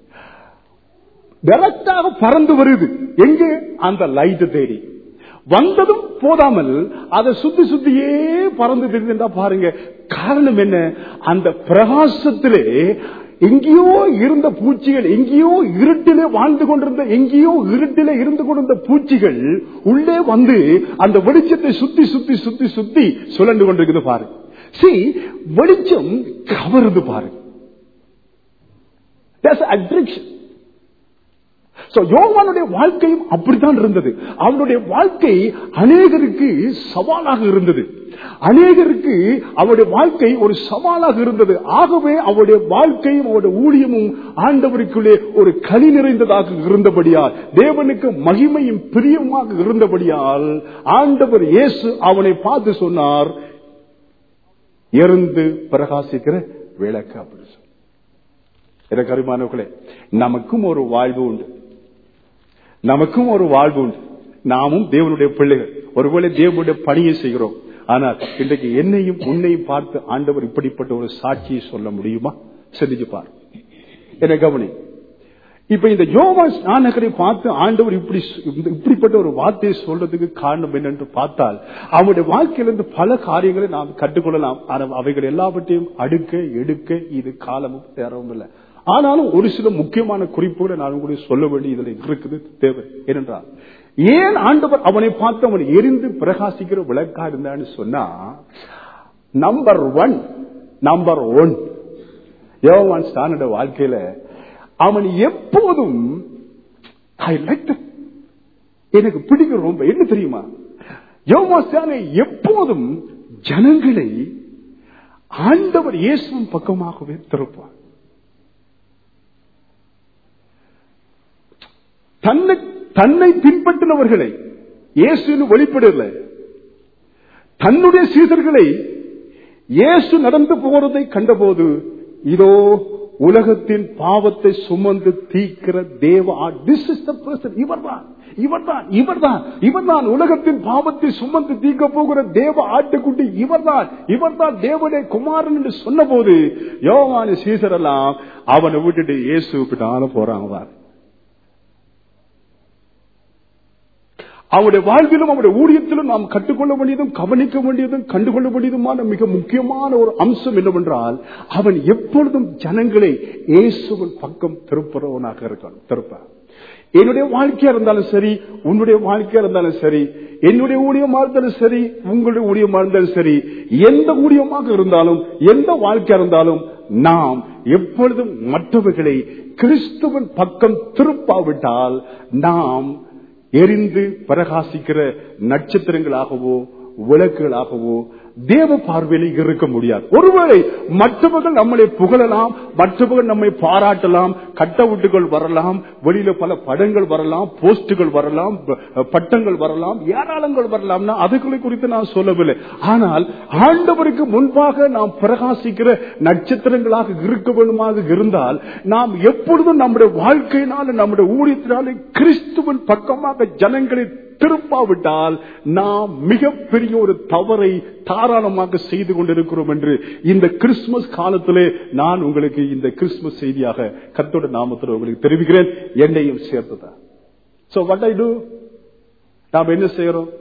டைரக்டாக பறந்து வருது எங்க அந்த லைட் தேடி வந்ததும் போதாமல் அதை சுத்தி சுத்தியே பறந்து தெரிந்தா பாருங்க காரணம் என்ன அந்த பிரகாசத்திலே எங்கேயோ இருந்த பூச்சிகள் எங்கேயோ இருட்டிலே வாழ்ந்து கொண்டிருந்த எங்கேயோ இருட்டிலே இருந்து கொண்டிருந்த பூச்சிகள் உள்ளே வந்து அந்த வெளிச்சத்தை சுத்தி சுத்தி சுத்தி சுத்தி சுழண்டு கொண்டிருக்குது பாருங்க சி வெளிச்சம் கவருது பாருங்க அட்ரிக்ஷன் So, யோவானுடைய வாழ்க்கையும் அப்படித்தான் இருந்தது அவனுடைய வாழ்க்கை அநேகருக்கு சவாலாக இருந்தது அநேகருக்கு அவருடைய வாழ்க்கை ஒரு சவாலாக இருந்தது ஆகவே அவருடைய வாழ்க்கையும் அவருடைய ஊழியமும் ஆண்டவருக்குள்ளே ஒரு களி நிறைந்ததாக இருந்தபடியால் தேவனுக்கு மகிமையும் பிரியமாக இருந்தபடியால் ஆண்டவர் இயேசு அவனை பார்த்து சொன்னார் எருந்து பிரகாசிக்கிற விளக்கு அப்படி சொன்னார். எனக்கு அருமானவர்களே நமக்கும் ஒரு வாழ்வு உண்டு நமக்கும் ஒரு வாழ்வு உண்டு நாமும் தேவனுடைய பிள்ளைகள் ஒருவேளை தேவனுடைய பணியை செய்கிறோம் ஆனால் இன்றைக்கு என்னையும் உன்னையும் பார்த்து ஆண்டவர் இப்படிப்பட்ட ஒரு சாட்சியை சொல்ல முடியுமா சிந்திச்சு பார் என்ன கவனி இப்ப இந்த யோவான் ஸ்நானகரை பார்த்து ஆண்டவர் இப்படி இந்த- இப்படிப்பட்ட ஒரு வார்த்தையை சொல்றதுக்கு காரணம் என்னென்று பார்த்தால் அவருடைய வாழ்க்கையிலிருந்து பல காரியங்களை நாம் கற்றுக்கொள்ளலாம் ஆனால் அவைகள் எல்லாவற்றையும் அடுக்க எடுக்க இது காலமும் நேரமும் இல்லை ஆனாலும் ஒரு சில முக்கியமான குறிப்புகளை நான் உங்களுக்கு சொல்ல வேண்டிய இதுல இருக்குது தேவை ஏனென்றால் ஏன் ஆண்டவர் அவனை பார்த்து அவன் எரிந்து பிரகாசிக்கிற விளக்கா இருந்தான்னு சொன்னா நம்பர் ஒன் நம்பர் ஒன் யோவான் ஸ்டானோட வாழ்க்கையில அவன் எப்போதும் ஐ லைக் எனக்கு பிடிக்கும் ரொம்ப என்ன தெரியுமா யோவான் ஸ்டானை எப்போதும் ஜனங்களை ஆண்டவர் இயேசுவின் பக்கமாகவே திருப்பார் தன்னை தன்னை பின்பற்றினவர்களை இயேசுன்னு வெளிப்படல தன்னுடைய சீசர்களை இயேசு நடந்து போறதை கண்டபோது இதோ உலகத்தின் பாவத்தை சுமந்து தீக்கிற தேவ திஸ் இஸ் த பர்சன் இவர்தான் இவர்தான் இவர்தான் இவர்தான் உலகத்தின் பாவத்தை சுமந்து தீக்க போகிற தேவ ஆட்டுக்குட்டி இவர்தான் இவர்தான் தேவனுடைய குமாரன் என்று சொன்னபோது யோவான சீசர் எல்லாம் அவனை விட்டுட்டு இயேசுக்கு நானும் போறாங்க பாரு. அவருடைய வாழ்விலும் அவருடைய ஊழியத்திலும் நாம் கற்றுக்கொள்ள வேண்டியதும் கவனிக்க வேண்டியதும் கண்டுகொள்ள வேண்டியதுமான மிக முக்கியமான ஒரு அம்சம் என்னவென்றால் அவன் எப்பொழுதும் ஜனங்களை இயேசுவின் பக்கம் திருப்புறவனாக இருக்கான் திருப்பான் என்னுடைய வாழ்க்கையா இருந்தாலும் சரி உன்னுடைய வாழ்க்கையா இருந்தாலும் சரி என்னுடைய ஊழியமா இருந்தாலும் சரி உங்களுடைய ஊழியமா இருந்தாலும் சரி எந்த ஊழியமாக இருந்தாலும் எந்த வாழ்க்கையா இருந்தாலும் நாம் எப்பொழுதும் மற்றவர்களை கிறிஸ்துவின் பக்கம் திருப்பாவிட்டால் நாம் எரிந்து பிரகாசிக்கிற நட்சத்திரங்களாகவோ விளக்குகளாகவோ தேவ பார்வையில் இருக்க முடியாது ஒருவேளை மற்றவர்கள் நம்மளை புகழலாம் மற்றவர்கள் நம்மை பாராட்டலாம் கட்டவுட்டுகள் வரலாம் வெளியில பல படங்கள் வரலாம் போஸ்டுகள் வரலாம் ப- பட்டங்கள் வரலாம் ஏராளங்கள் வரலாம்னா அதுகளை குறித்து நான் சொல்லவில்லை ஆனால் ஆண்டவருக்கு முன்பாக நாம் பிரகாசிக்கிற நட்சத்திரங்களாக இருக்க வேண்டுமாக இருந்தால் நாம் எப்பொழுதும் நம்முடைய வாழ்க்கையினால நம்முடைய ஊழியத்தினாலே கிறிஸ்துவின் பக்கமாக ஜனங்களை திருப்பாவிட்டால் நாம் மிகப்பெரிய ஒரு தவறை தாராளமாக செய்து கொண்டிருக்கிறோம் என்று இந்த கிறிஸ்துமஸ் காலத்திலே நான் உங்களுக்கு இந்த கிறிஸ்துமஸ் செய்தியாக கத்தோட நாமத்தில் உங்களுக்கு தெரிவிக்கிறேன் என்னையும் சேர்த்துதான் சோ what I do நாம் என்ன செய்யறோம்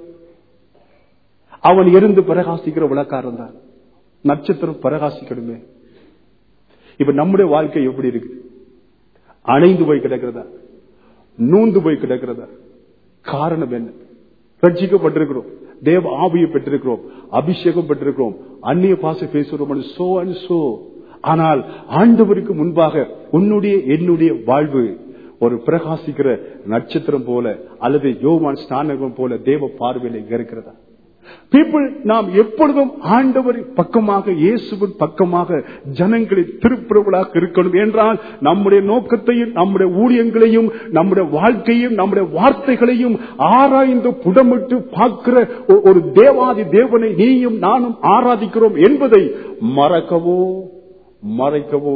அவன் எரிந்து பிரகாசிக்கிற விளக்காரன் தான் நட்சத்திரம் பிரகாசிக்கணுமே இப்ப நம்முடைய வாழ்க்கை எப்படி இருக்கு அணைந்து போய் கிடக்கிறதா நூந்து போய் கிடக்கிறதா காரணம் என்ன ரட்சிக்கப்பட்டிருக்கிறோம் தேவ ஆவியை பெற்றிருக்கிறோம் அபிஷேகம் பெற்றிருக்கிறோம் அந்நிய பாசை பேசுகிறோம் சோ அண்ட் சோ ஆனால் ஆண்டவருக்கு முன்பாக உன்னுடைய என்னுடைய வாழ்வு ஒரு பிரகாசிக்கிற நட்சத்திரம் போல அல்லது யோவான் ஸ்நானகம் போல தேவ பார்வையில இங்க இருக்கிறதா பீப்புள் நாம் எப்பொழுதும் ஆண்டவர் பக்கமாக இயேசுவின் பக்கமாக ஜனங்களை திருப்புறவளாக இருக்கணும் என்றால் நம்முடைய நோக்கத்தையும் நம்முடைய ஊழியங்களையும் நம்முடைய வாழ்க்கையும் நம்முடைய வார்த்தைகளையும் ஆராய்ந்து புடமிட்டு பார்க்கிற ஒ- ஒரு தேவாதி தேவனை நீயும் நானும் ஆராதிக்கிறோம் என்பதை மறக்கவோ மறைக்கவோ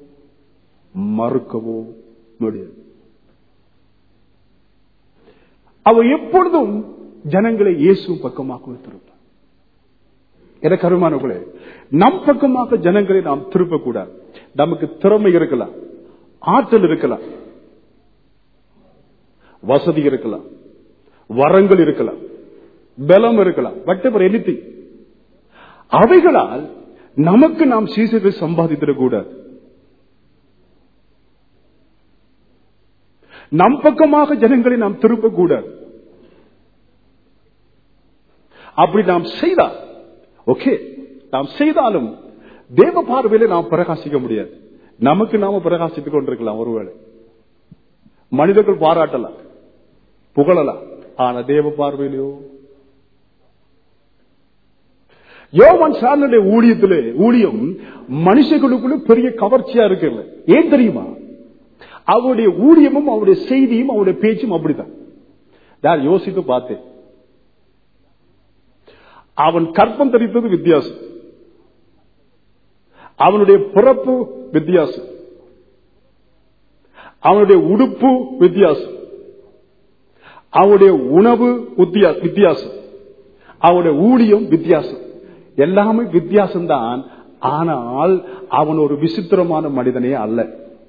மறுக்கவோ முடியாது அவர் எப்பொழுதும் ஜனங்களை இயேசு பக்கமாக திருப்பார் எனக்கு அருமானவர்களே நம் பக்கமாக ஜனங்களை நாம் திருப்பக்கூடாது நமக்கு திறமை இருக்கலாம் ஆற்றல் இருக்கலாம் வசதி இருக்கலாம் வரங்கள் இருக்கலாம் பலம் இருக்கலாம் வட் எவர் எனி அவைகளால் நமக்கு நாம் சீசத்தை சம்பாதித்திடக் கூடாது நம் பக்கமாக ஜனங்களை நாம் திருப்பக்கூடாது அப்படி நாம் செய்தால் ஓகே நாம் செய்தாலும் தேவ பார்வையில நாம் பிரகாசிக்க முடியாது நமக்கு நாம பிரகாசித்துக் கொண்டிருக்கலாம் ஒருவேளை மனிதர்கள் பாராட்டலாம் புகழலாம் ஆனா தேவ பார்வையிலையோ யோவான் சாரனுடைய ஊழியத்திலே ஊழியம் மனுஷர்களுக்குள்ள பெரிய கவர்ச்சியா இருக்குல்ல ஏன் தெரியுமா அவருடைய ஊழியமும் அவருடைய செய்தியும் அவருடைய பேச்சும் அப்படிதான் நான் யோசித்து பார்த்தேன் அவன் கற்பம் தரித்தது வித்தியாசம் அவனுடைய பிறப்பு வித்தியாசம் அவனுடைய உடுப்பு வித்தியாசம் அவனுடைய உணவு வித்தியா- வித்தியாசம் அவனுடைய ஊழியம் வித்தியாசம் எல்லாமே வித்தியாசம்தான் ஆனால் அவன் ஒரு விசித்திரமான மனிதனே அல்ல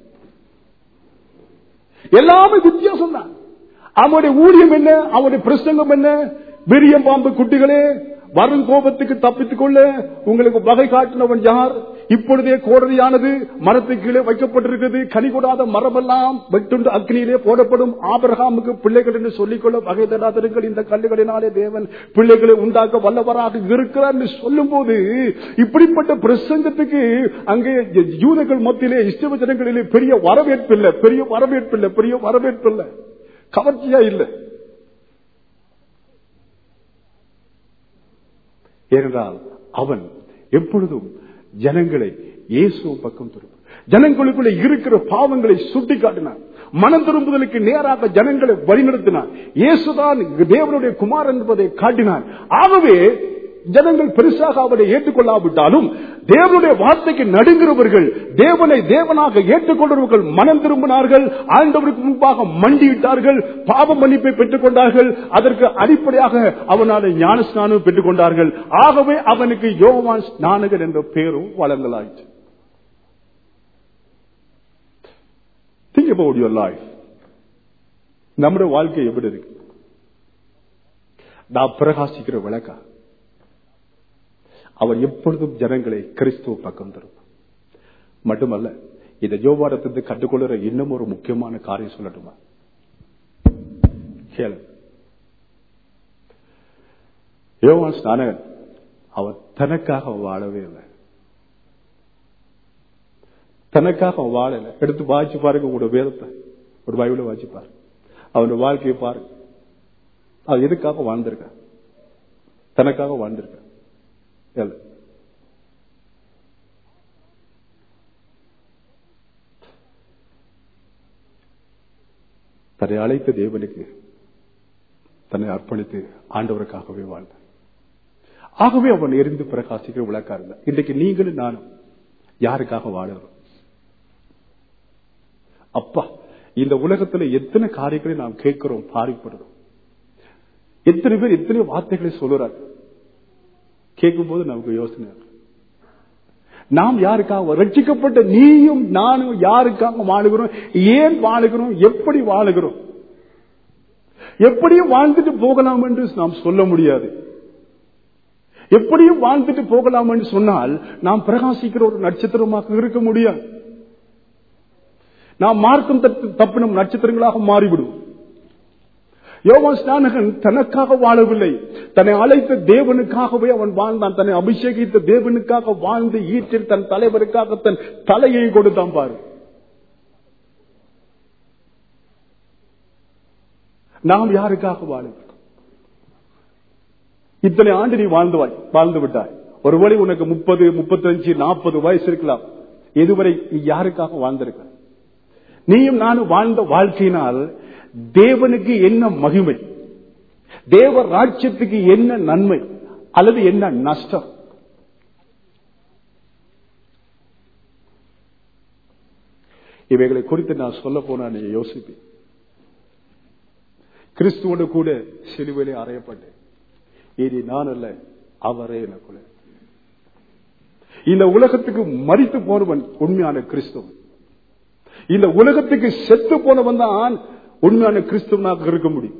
எல்லாமே வித்தியாசம் தான் அவனுடைய ஊழியம் என்ன அவனுடைய பிரசங்கம் என்ன விரியம் பாம்பு குட்டிகளே வரும் கோபத்துக்கு தப்பித்துக் கொள்ள உங்களுக்கு வகை காட்டினவன் யார் இப்பொழுதே கோடரியானது மரத்துக்கு கீழே வைக்கப்பட்டிருக்கிறது கனி கொடாத மரமெல்லாம் வெட்டுண்டு அக்னியிலே போடப்படும் ஆபிரகாமுக்கு பிள்ளைகள் என்று சொல்லிக்கொள்ள வகை தராதருங்கள் இந்த கல்லுகளினாலே தேவன் பிள்ளைகளை உண்டாக்க வல்லவராக இருக்கிறார் என்று சொல்லும் போது இப்படிப்பட்ட பிரசங்கத்துக்கு அங்கே யூதர்கள் மத்தியிலே இஷ்டவ ஜனங்களிலே பெரிய வரவேற்பு இல்லை பெரிய வரவேற்பு இல்லை பெரிய வரவேற்பு இல்லை கவர்ச்சியா இல்லை ஏனென்றால் அவன் எப்பொழுதும் ஜனங்களை இயேசு பக்கம் திரும்ப ஜனங்களுக்குள்ள இருக்கிற பாவங்களை சுட்டி காட்டினான் மனம் திரும்புதலுக்கு நேராக ஜனங்களை வழிநடத்தினான் இயேசுதான் தேவனுடைய குமார் என்பதை காட்டினான் ஆகவே ஜனங்கள் பெருசாக அவரை ஏற்றுக்கொள்ளாவிட்டாலும் தேவனுடைய வார்த்தைக்கு நடுங்கிறவர்கள் தேவனை தேவனாக ஏற்றுக்கொண்டவர்கள் மனம் திரும்பினார்கள் ஆண்டவருக்கு முன்பாக மண்டியிட்டார்கள் பாவ மன்னிப்பை பெற்றுக் கொண்டார்கள் அதற்கு அடிப்படையாக அவனால் ஞான ஸ்நானம் பெற்றுக் கொண்டார்கள் ஆகவே அவனுக்கு யோவான் ஸ்நானகன் என்ற பெயரும் வழங்கலாயிற்று திங்க் அபவுட் யுவர் லைஃப் நம்முடைய வாழ்க்கை எப்படி இருக்கு நான் பிரகாசிக்கிற விளக்கா அவர் எப்பொழுதும் ஜனங்களை கிறிஸ்துவ பக்கம் தரும் மட்டுமல்ல இந்த ஜோபாரத்திற்கு கற்றுக்கொள்கிற இன்னும் ஒரு முக்கியமான காரியம் சொல்லட்டுமா கேளு யோவான் ஸ்நானகன் அவர் தனக்காக வாழவே இல்லை தனக்காக வாழல எடுத்து வாய்ச்சி பாருங்க உங்களோட வேதத்தை ஒரு பைபிளை வாய்ச்சி பாருங்க அவனுடைய வாழ்க்கையை பாருங்க அவர் எதுக்காக வாழ்ந்திருக்க தனக்காக வாழ்ந்திருக்க இல்ல தன்னை அழைத்த தேவனுக்கு தன்னை அர்ப்பணித்து ஆண்டவருக்காகவே வாழ்ந்தார் ஆகவே அவன் எரிந்து பிரகாசிக்கிற விளக்கா இருந்தார் இன்றைக்கு நீங்களும் நானும் யாருக்காக வாழறோம் அப்பா இந்த உலகத்துல எத்தனை காரியங்களை நாம் கேட்கிறோம் பாரிப்படுறோம் எத்தனை பேர் எத்தனை வார்த்தைகளை சொல்லுறாங்க கேட்கும் போது நமக்கு யோசனை இருக்கு. நாம் யாருக்காக ரட்சிக்கப்பட்ட நீயும் நானும் யாருக்காக வாழுகிறோம் ஏன் வாழுகிறோம் எப்படி வாழுகிறோம் எப்படியும் வாழ்ந்துட்டு போகலாம் என்று நாம் சொல்ல முடியாது எப்படியும் வாழ்ந்துட்டு போகலாம் என்று சொன்னால் நாம் பிரகாசிக்கிற ஒரு நட்சத்திரமாக இருக்க முடியாது நாம் மார்க்கம் தப்பு- தப்பினும் நட்சத்திரங்களாக மாறிவிடும் யோவான் ஸ்நானகன் தனக்காக வாழவில்லை தன்னை அழைத்த தேவனுக்காகவே அவன் வாழ்ந்தான் தன்னை அபிஷேகித்த தேவனுக்காக வாழ்ந்து ஈற்றில் தன் தலைவருக்காக தன் தலையை கொடுத்தான் பாரு நாம் யாருக்காக வாழுகிறோம் இத்தனை ஆண்டு நீ வாழ்ந்துவாய் வாழ்ந்து விட்டாய் ஒருவேளை உனக்கு முப்பது முப்பத்தஞ்சு நாற்பது வயசு இருக்கலாம் இதுவரை நீ யாருக்காக வாழ்ந்திருக்க நீயும் நானும் வாழ்ந்த வாழ்க்கையினால் தேவனுக்கு என்ன மகிமை தேவ ராஜ்யத்துக்கு என்ன நன்மை அல்லது என்ன நஷ்டம் இவைகளை குறித்து நான் சொல்ல போனா நீ யோசிப்பேன் கிறிஸ்துவோடு கூட சிலுவையிலே அறையப்பட்டேன் இனி நான் அல்ல அவரே எனக்குள்ள இந்த உலகத்துக்கு மறித்து போனவன் உண்மையான கிறிஸ்துவன் இந்த உலகத்துக்கு செத்து போனவன் தான் உண்மையான கிறிஸ்துவனாக இருக்க முடியும்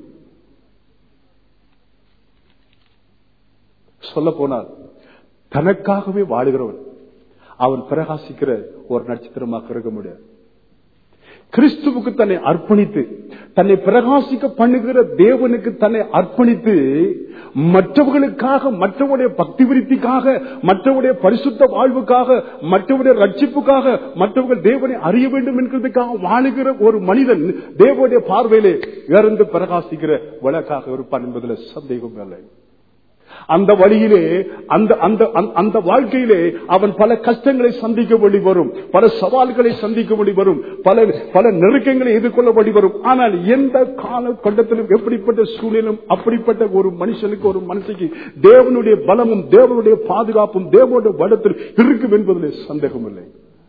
சொல்ல போனால் தனக்காகவே வாழுகிறவன் அவன் பிரகாசிக்கிற ஒரு நட்சத்திரமாக இருக்க முடியாது கிறிஸ்துவுக்கு தன்னை அர்ப்பணித்து தன்னை பிரகாசிக்க பண்ணுகிற தேவனுக்கு தன்னை அர்ப்பணித்து மற்றவர்களுக்காக மற்றவருடைய பக்தி விருத்திக்காக மற்றவருடைய பரிசுத்த வாழ்வுக்காக மற்றவருடைய ரட்சிப்புக்காக மற்றவர்கள் தேவனை அறிய வேண்டும் என்கிறதுக்காக வாழுகிற ஒரு மனிதன் தேவனுடைய பார்வையிலே இறந்து பிரகாசிக்கிற விளக்காக இருப்பான் என்பதில் சந்தேகம் இல்லை அந்த வழியிலே அந்த அந்த அந்த- அந்த வாழ்க்கையிலே அவன் பல கஷ்டங்களை சந்திக்க வேண்டி வரும் பல சவால்களை சந்திக்க வேண்டி வரும் பல பல நெருக்கங்களை எதிர்கொள்ள வேண்டி வரும் ஆனால் எந்த கால கண்டத்திலும் எப்படிப்பட்ட சூழலும் அப்படிப்பட்ட ஒரு மனுஷனுக்கு ஒரு மனுஷனுக்கு தேவனுடைய பலமும் தேவனுடைய பாதுகாப்பும் தேவனுடைய வடத்தில் இருக்கும் என்பதிலே சந்தேகம் இல்லை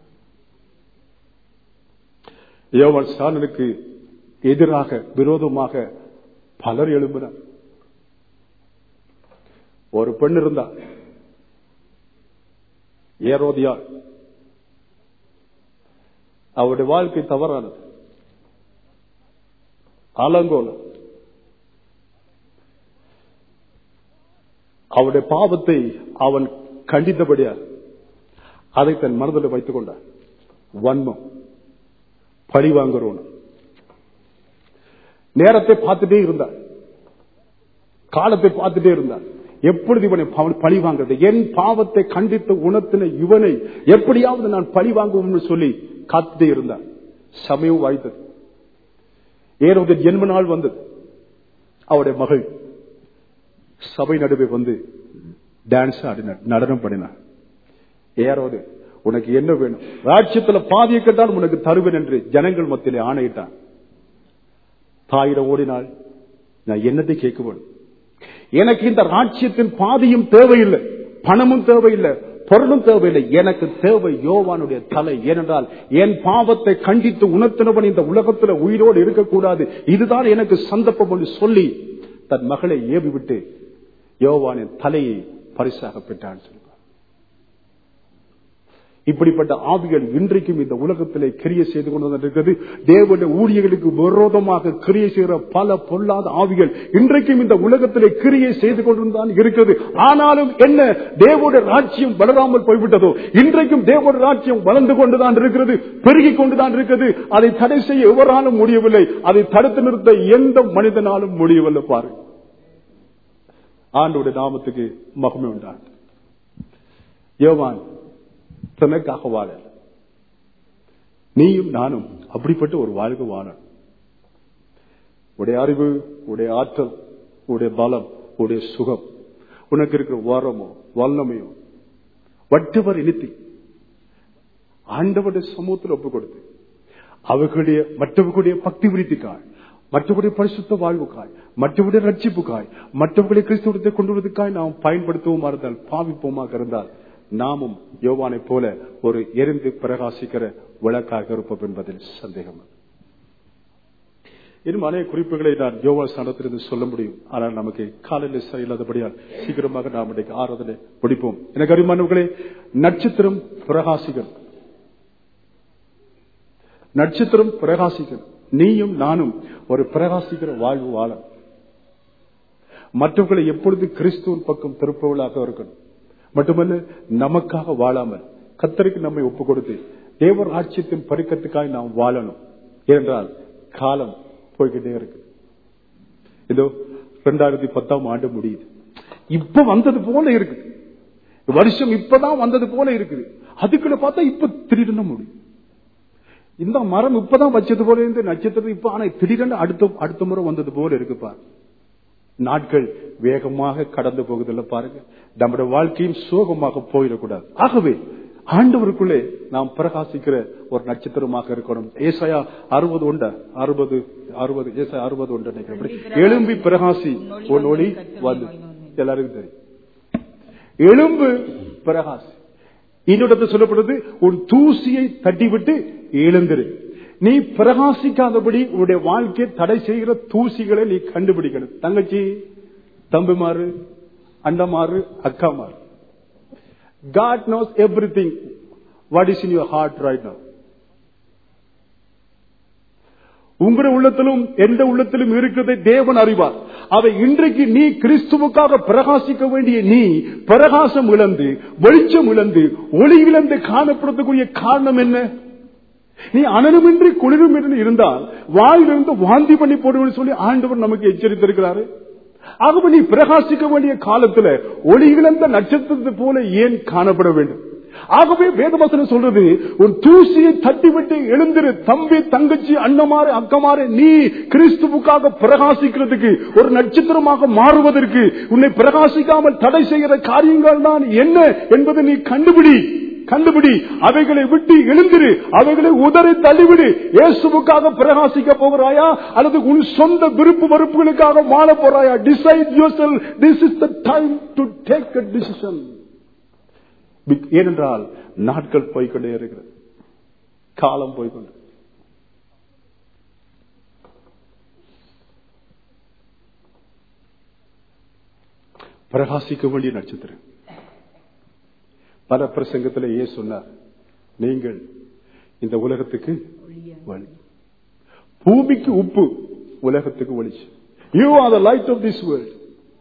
யோவான் சாணனுக்கு எதிராக விரோதமாக பலர் எழும்பினர் ஒரு பெண் இருந்தா ஏரோதியா அவருடைய வாழ்க்கை தவறானது அலங்கோலம் அவருடைய பாவத்தை அவன் கண்டித்தபடியா அதை தன் மனதில் வைத்துக் கொண்டான் வன்மம் பழி வாங்குறோம் நேரத்தை பார்த்துட்டே இருந்தார் காலத்தை பார்த்துட்டே இருந்தார் எப்பொழுது இவனை ப- பழி வாங்குறது என் பாவத்தை கண்டித்து உணர்த்தின இவனை எப்படியாவது நான் பழி வாங்குவோம்னு சொல்லி காத்துட்டே இருந்தார் சமயம் வாய்த்தது ஏறோது ஜென்ம நாள் வந்தது அவருடைய மகள் சபை நடுவே வந்து டான்ஸ் ஆடினார் நடனம் பண்ணினார் ஏறோது உனக்கு என்ன வேணும் ராட்சியத்துல பாதியை கேட்டால் உனக்கு தருவேன் என்று ஜனங்கள் மத்தியிலே ஆணையிட்டான் தாயிடம் ஓடினாள் நான் என்னத்தை கேட்க வேணும் எனக்கு இந்த ராட்சியத்தின் பாதியும் தேவையில்லை பணமும் தேவையில்லை பொருளும் தேவையில்லை எனக்கு தேவை யோவானுடைய தலை ஏனென்றால் என் பாவத்தை கண்டித்து உணர்த்தினவன் இந்த உலகத்துல உயிரோடு இருக்கக்கூடாது இதுதான் எனக்கு சந்தர்ப்பம் என்று சொல்லி தன் மகளை ஏவி விட்டு யோவானின் தலையை பரிசாக பெற்றான் சொல்லுவார் இப்படிப்பட்ட ஆவிகள் இன்றைக்கும் இந்த உலகத்திலே கிரியை செய்து கொண்டு இருக்கிறது தேவனுடைய ஊழியர்களுக்கு விரோதமாக கிரியை செய்கிற பல பொல்லாத ஆவிகள் இன்றைக்கும் இந்த உலகத்திலே கிரியை செய்து கொண்டுதான் இருக்கிறது ஆனாலும் என்ன தேவனுடைய ராஜ்யம் வளராமல் போய்விட்டதோ இன்றைக்கும் தேவனுடைய ராஜ்யம் வளர்ந்து கொண்டுதான் இருக்கிறது பெருகிக் கொண்டுதான் இருக்கிறது அதை தடை செய்ய எவராலும் முடியவில்லை அதை தடுத்து நிறுத்த எந்த மனிதனாலும் முடியவில்லை பாருங்க ஆண்டோட நாமத்துக்கு மகமே உண்டான் யோவான் தனக்காக வாழ நீயும் நானும் அப்படிப்பட்ட ஒரு வாழ்க்கை வாழ உடைய அறிவு உடைய ஆற்றல் உடைய பலம் உடைய சுகம் உனக்கு இருக்கிற வரமோ வல்லமையோ வட்டவர் இனித்தி ஆண்டவருடைய சமூகத்தில் ஒப்பு கொடுத்து அவர்களுடைய மற்றவர்களுடைய பக்தி விருத்திக்காய் மற்றவருடைய பரிசுத்த வாழ்வுக்காய் மற்றவருடைய ரட்சிப்புக்காய் மற்றவர்களை கிறிஸ்துவத்தை கொண்டு வருவதற்காய் நாம் பயன்படுத்துவோமா இருந்தால் பாவிப்போமாக இருந்தால் நாமும் யோவானை போல ஒரு எரிந்து பிரகாசிக்கிற விளக்காக இருப்போம் என்பதில் சந்தேகம் இல்லை. இன்னும் அநேக குறிப்புகளை நான் யோவா ஸ்தானத்திலிருந்து சொல்ல முடியும் ஆனால் நமக்கு காலையில் சரியில்லாதபடியால் சீக்கிரமாக நாம் இன்றைக்கு ஆராதனை முடிப்போம் எனக்கு அருமானவர்களே நட்சத்திரம் பிரகாசிகள் நட்சத்திரம் பிரகாசிகள் நீயும் நானும் ஒரு பிரகாசிக்கிற வாழ்வு வாழ மற்றவர்களை எப்பொழுது கிறிஸ்துவின் பக்கம் திருப்பவர்களாக இருக்கணும் மட்டுமல்ல நமக்காக வாழாமல் கத்தருக்கு நம்மை ஒப்பு கொடுத்து தேவர் ஆட்சியத்தின் பறிக்கத்துக்காய் நாம் வாழணும் ஏனென்றால் காலம் போய்கிட்டே இருக்கு இதோ இரண்டாயிரத்தி பத்தாம் ஆண்டு முடியுது இப்ப வந்தது போல இருக்கு வருஷம் இப்பதான் வந்தது போல இருக்குது அதுக்குள்ள பார்த்தா இப்ப திடீர்னு முடியும் இந்த மரம் இப்பதான் வச்சது போல இருந்து நட்சத்திரம் இப்ப ஆனா திடீர்னு அடுத்த அடுத்த முறை வந்தது போல இருக்கு பாரு நாட்கள் வேகமாக கடந்து போகுதில்ல பாருங்க நம்முடைய வாழ்க்கையும் சோகமாக போயிடக்கூடாது ஆகவே ஆண்டவருக்குள்ளே நாம் பிரகாசிக்கிற ஒரு நட்சத்திரமாக இருக்கணும் ஏசாயா அறுபது உண்ட அறுபது அறுபது ஏசாயா அறுபது உண்டு நினைக்கிறேன் எழும்பி பிரகாசி உன் ஒளி வந்து எல்லாருக்கும் தெரியும் எழும்பு பிரகாசி இன்னொரு சொல்லப்படுது உன் தூசியை தட்டிவிட்டு எழுந்திரு நீ பிரகாசிக்காதபடி உன்னுடைய வாழ்க்கையை தடை செய்கிற தூசிகளை நீ கண்டுபிடிக்கணும் தங்கச்சி தம்பிமாறு அண்டமாறு அக்காமாறு God knows everything what is in your heart right now உங்களுடைய உள்ளத்திலும் எந்த உள்ளத்திலும் இருக்கிறதை தேவன் அறிவார் அவை இன்றைக்கு நீ கிறிஸ்துவுக்காக பிரகாசிக்க வேண்டிய நீ பிரகாசம் இழந்து வெளிச்சம் இழந்து ஒளி இழந்து காணப்படக்கூடிய காரணம் என்ன நீ அனலுமின்றி குளிருமின்றி இருந்தால் வாயிலிருந்து வாந்தி பண்ணி போடுவேன்னு சொல்லி ஆண்டவர் நமக்கு எச்சரித்திருக்கிறாரு ஆகவே நீ பிரகாசிக்க வேண்டிய காலத்துல ஒளி இழந்த நட்சத்திரத்தை போல ஏன் காணப்பட வேண்டும் ஆகவே வேதவசனம் சொல்றது உன் தூசியை தட்டிவிட்டு எழுந்திரு தம்பி தங்கச்சி அண்ணமாறு அக்கமாறு நீ கிறிஸ்துவுக்காக பிரகாசிக்கிறதுக்கு ஒரு நட்சத்திரமாக மாறுவதற்கு உன்னை பிரகாசிக்காமல் தடை செய்கிற காரியங்கள் தான் என்ன என்பதை நீ கண்டுபிடி கண்டுபிடி அவைகளை விட்டு எழுந்திரு அவைகளை உதறி தள்ளிவிடு இயேசுவுக்காக பிரகாசிக்க போகிறாயா அல்லது உன் சொந்த விருப்பு வெறுப்புகளுக்காக வாழ போறாயா decide yourself this is the time to take a decision ஏனென்றால் நாட்கள் போய்கொண்டே இருக்கிறது காலம் போய்கொண்டு பிரகாசிக்க வேண்டிய நட்சத்திரம் பல பிரசங்கத்தில் ஏன் சொன்னார் நீங்கள் இந்த உலகத்துக்கு வழி பூமிக்கு உப்பு உலகத்துக்கு ஒளிச்சு you are the light of this world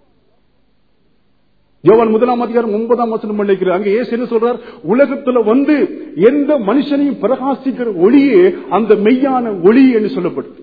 யோவான் முதலாம் அதிகாரம் ஒன்பதாம் வசனம் பண்ணிக்கிறார் அங்க ஏசு என்ன சொல்றார் உலகத்துல வந்து எந்த மனுஷனையும் பிரகாசிக்கிற ஒளியே அந்த மெய்யான ஒளி என்று சொல்லப்படுது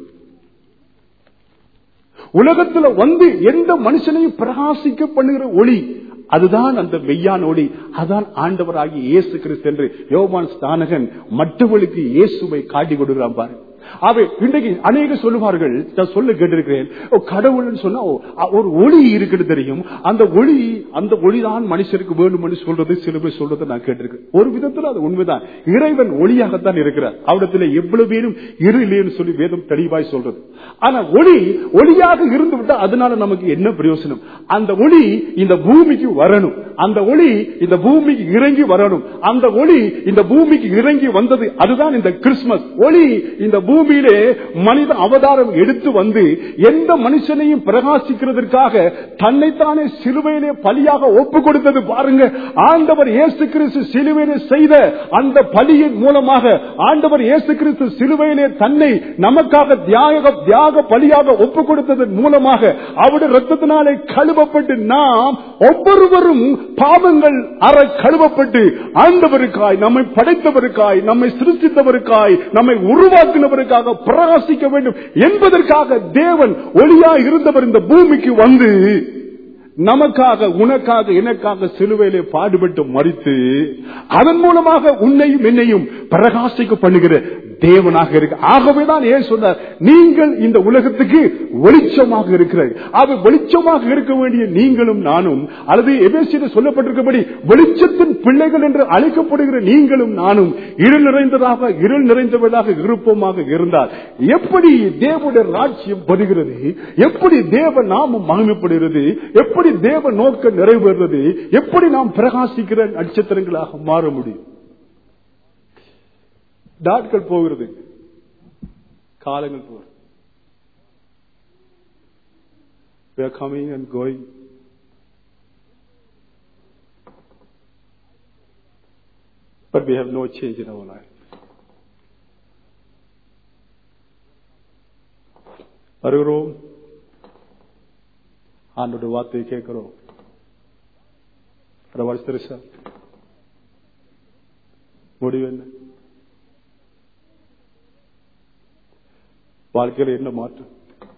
உலகத்துல வந்து எந்த மனுஷனையும் பிரகாசிக்க பண்ணுகிற ஒளி அதுதான் அந்த மெய்யான ஒளி அதான் ஆண்டவராகி இயேசு கிறிஸ்து என்று யோவான் ஸ்தானகன் மற்றவர்களுக்கு இயேசுவை காட்டி கொடுக்கிறான் பாரு அவை இன்றைக்கு அநேக சொல்லுவார்கள் நான் சொல்ல கேட்டிருக்கிறேன் ஓ, கடவுள்னு சொன்னா ஓ, அ- ஒரு ஒளி இருக்குது தெரியும் அந்த ஒளி அந்த ஒளிதான் மனுஷருக்கு வேண்டும்னு சொல்றது சில பேர் சொல்றதை நான் கேட்டிருக்கேன் ஒரு விதத்துல அது உண்மைதான் இறைவன் ஒளியாகத்தான் இருக்கிறார் அவடத்துல எவ்வளவு பேரும் இரு இல்லைன்னு சொல்லி வேதம் தெளிவாய் சொல்றது ஆனா ஒளி ஒளியாக இருந்து விட்டா அதனால நமக்கு என்ன பிரயோசனம் அந்த ஒளி இந்த பூமிக்கு வரணும் அந்த ஒளி இந்த பூமிக்கு இறங்கி வரணும் அந்த ஒளி இந்த பூமிக்கு இறங்கி வந்தது அதுதான் இந்த கிறிஸ்துமஸ் ஒளி இந்த பூமியிலே மனித அவதாரம் எடுத்து வந்து எந்த மனுஷனையும் பிரகாசிக்கிறதற்காக தன்னைத்தானே சிலுவையிலே பலியாக ஒப்பு கொடுத்தது பாருங்க ஆண்டவர் இயேசு கிறிஸ்து சிலுவையிலே செய்த அந்த பலியின் மூலமாக ஆண்டவர் இயேசு கிறிஸ்து சிலுவையிலே தன்னை நமக்காக தியாக தியாக பலியாக ஒப்பு கொடுத்ததன் மூலமாக அவருடைய ரத்தத்தினாலே கழுவப்பட்டு நாம் ஒவ்வொருவரும் பாவங்கள் அற கழுவப்பட்டு ஆண்டவருக்காய் நம்மை படைத்தவருக்காய் நம்மை சிருஷ்டித்தவருக்காய் நம்மை உருவாக்கினவருக்காக பிரகாசிக்க வேண்டும் என்பதற்காக தேவன் ஒளியாய் இருந்தவர் இந்த பூமிக்கு வந்து நமக்காக உனக்காக எனக்காக சிலுவையிலே பாடுபட்டு மறித்து அதன் மூலமாக உன்னையும் என்னையும் பிரகாசிக்க பண்ணுகிற தேவனாக இருக்கு ஆகவேதான் ஏன் சொன்னார் நீங்கள் இந்த உலகத்துக்கு வெளிச்சமாக இருக்கிறார் அது வெளிச்சமாக இருக்க வேண்டிய நீங்களும் நானும் அல்லது எபேசியில் சொல்லப்பட்டிருக்கபடி வெளிச்சத்தின் பிள்ளைகள் என்று அழைக்கப்படுகிற நீங்களும் நானும் இருள் நிறைந்ததாக இருள் நிறைந்தவர்களாக இருப்போமாக இருந்தால் எப்படி தேவனுடைய ராஜ்யம் வருகிறது எப்படி தேவ நாமம் மகிமைப்படுகிறது எப்படி தேவ நோக்கம் நிறைவேறுறது எப்படி நாம் பிரகாசிக்கிற நட்சத்திரங்களாக மாற முடியும் நாட்கள் போகிறது காலங்கள் போகிறது We are coming and going. But we have no change in our life. வருகிறோம் ஆண்டோட வார்த்தையை கேட்கிறோம் சார் முடிவு என்ன வாழ்க்கையில என்ன மாற்றம்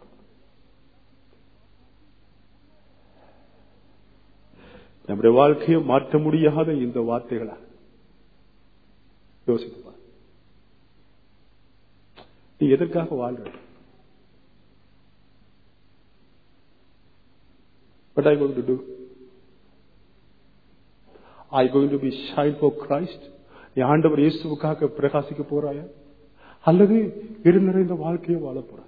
நம்முடைய வாழ்க்கையை மாற்ற முடியாத இந்த வார்த்தைகளா யோசித்து பார். நீ எதற்காக வாழ்ற What are you going to do? Are you going to be shine for Christ? நீ ஆண்டவர் இயேசுவுக்காக பிரகாசிக்க போறாயா அல்லது இரு நிறைந்த வாழ்க்கையை வாழ போறாய்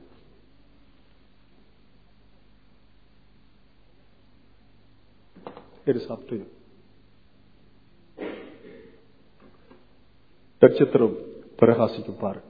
It is up to you. நட்சத்திரம் பிரகாசிக்கும் பாரு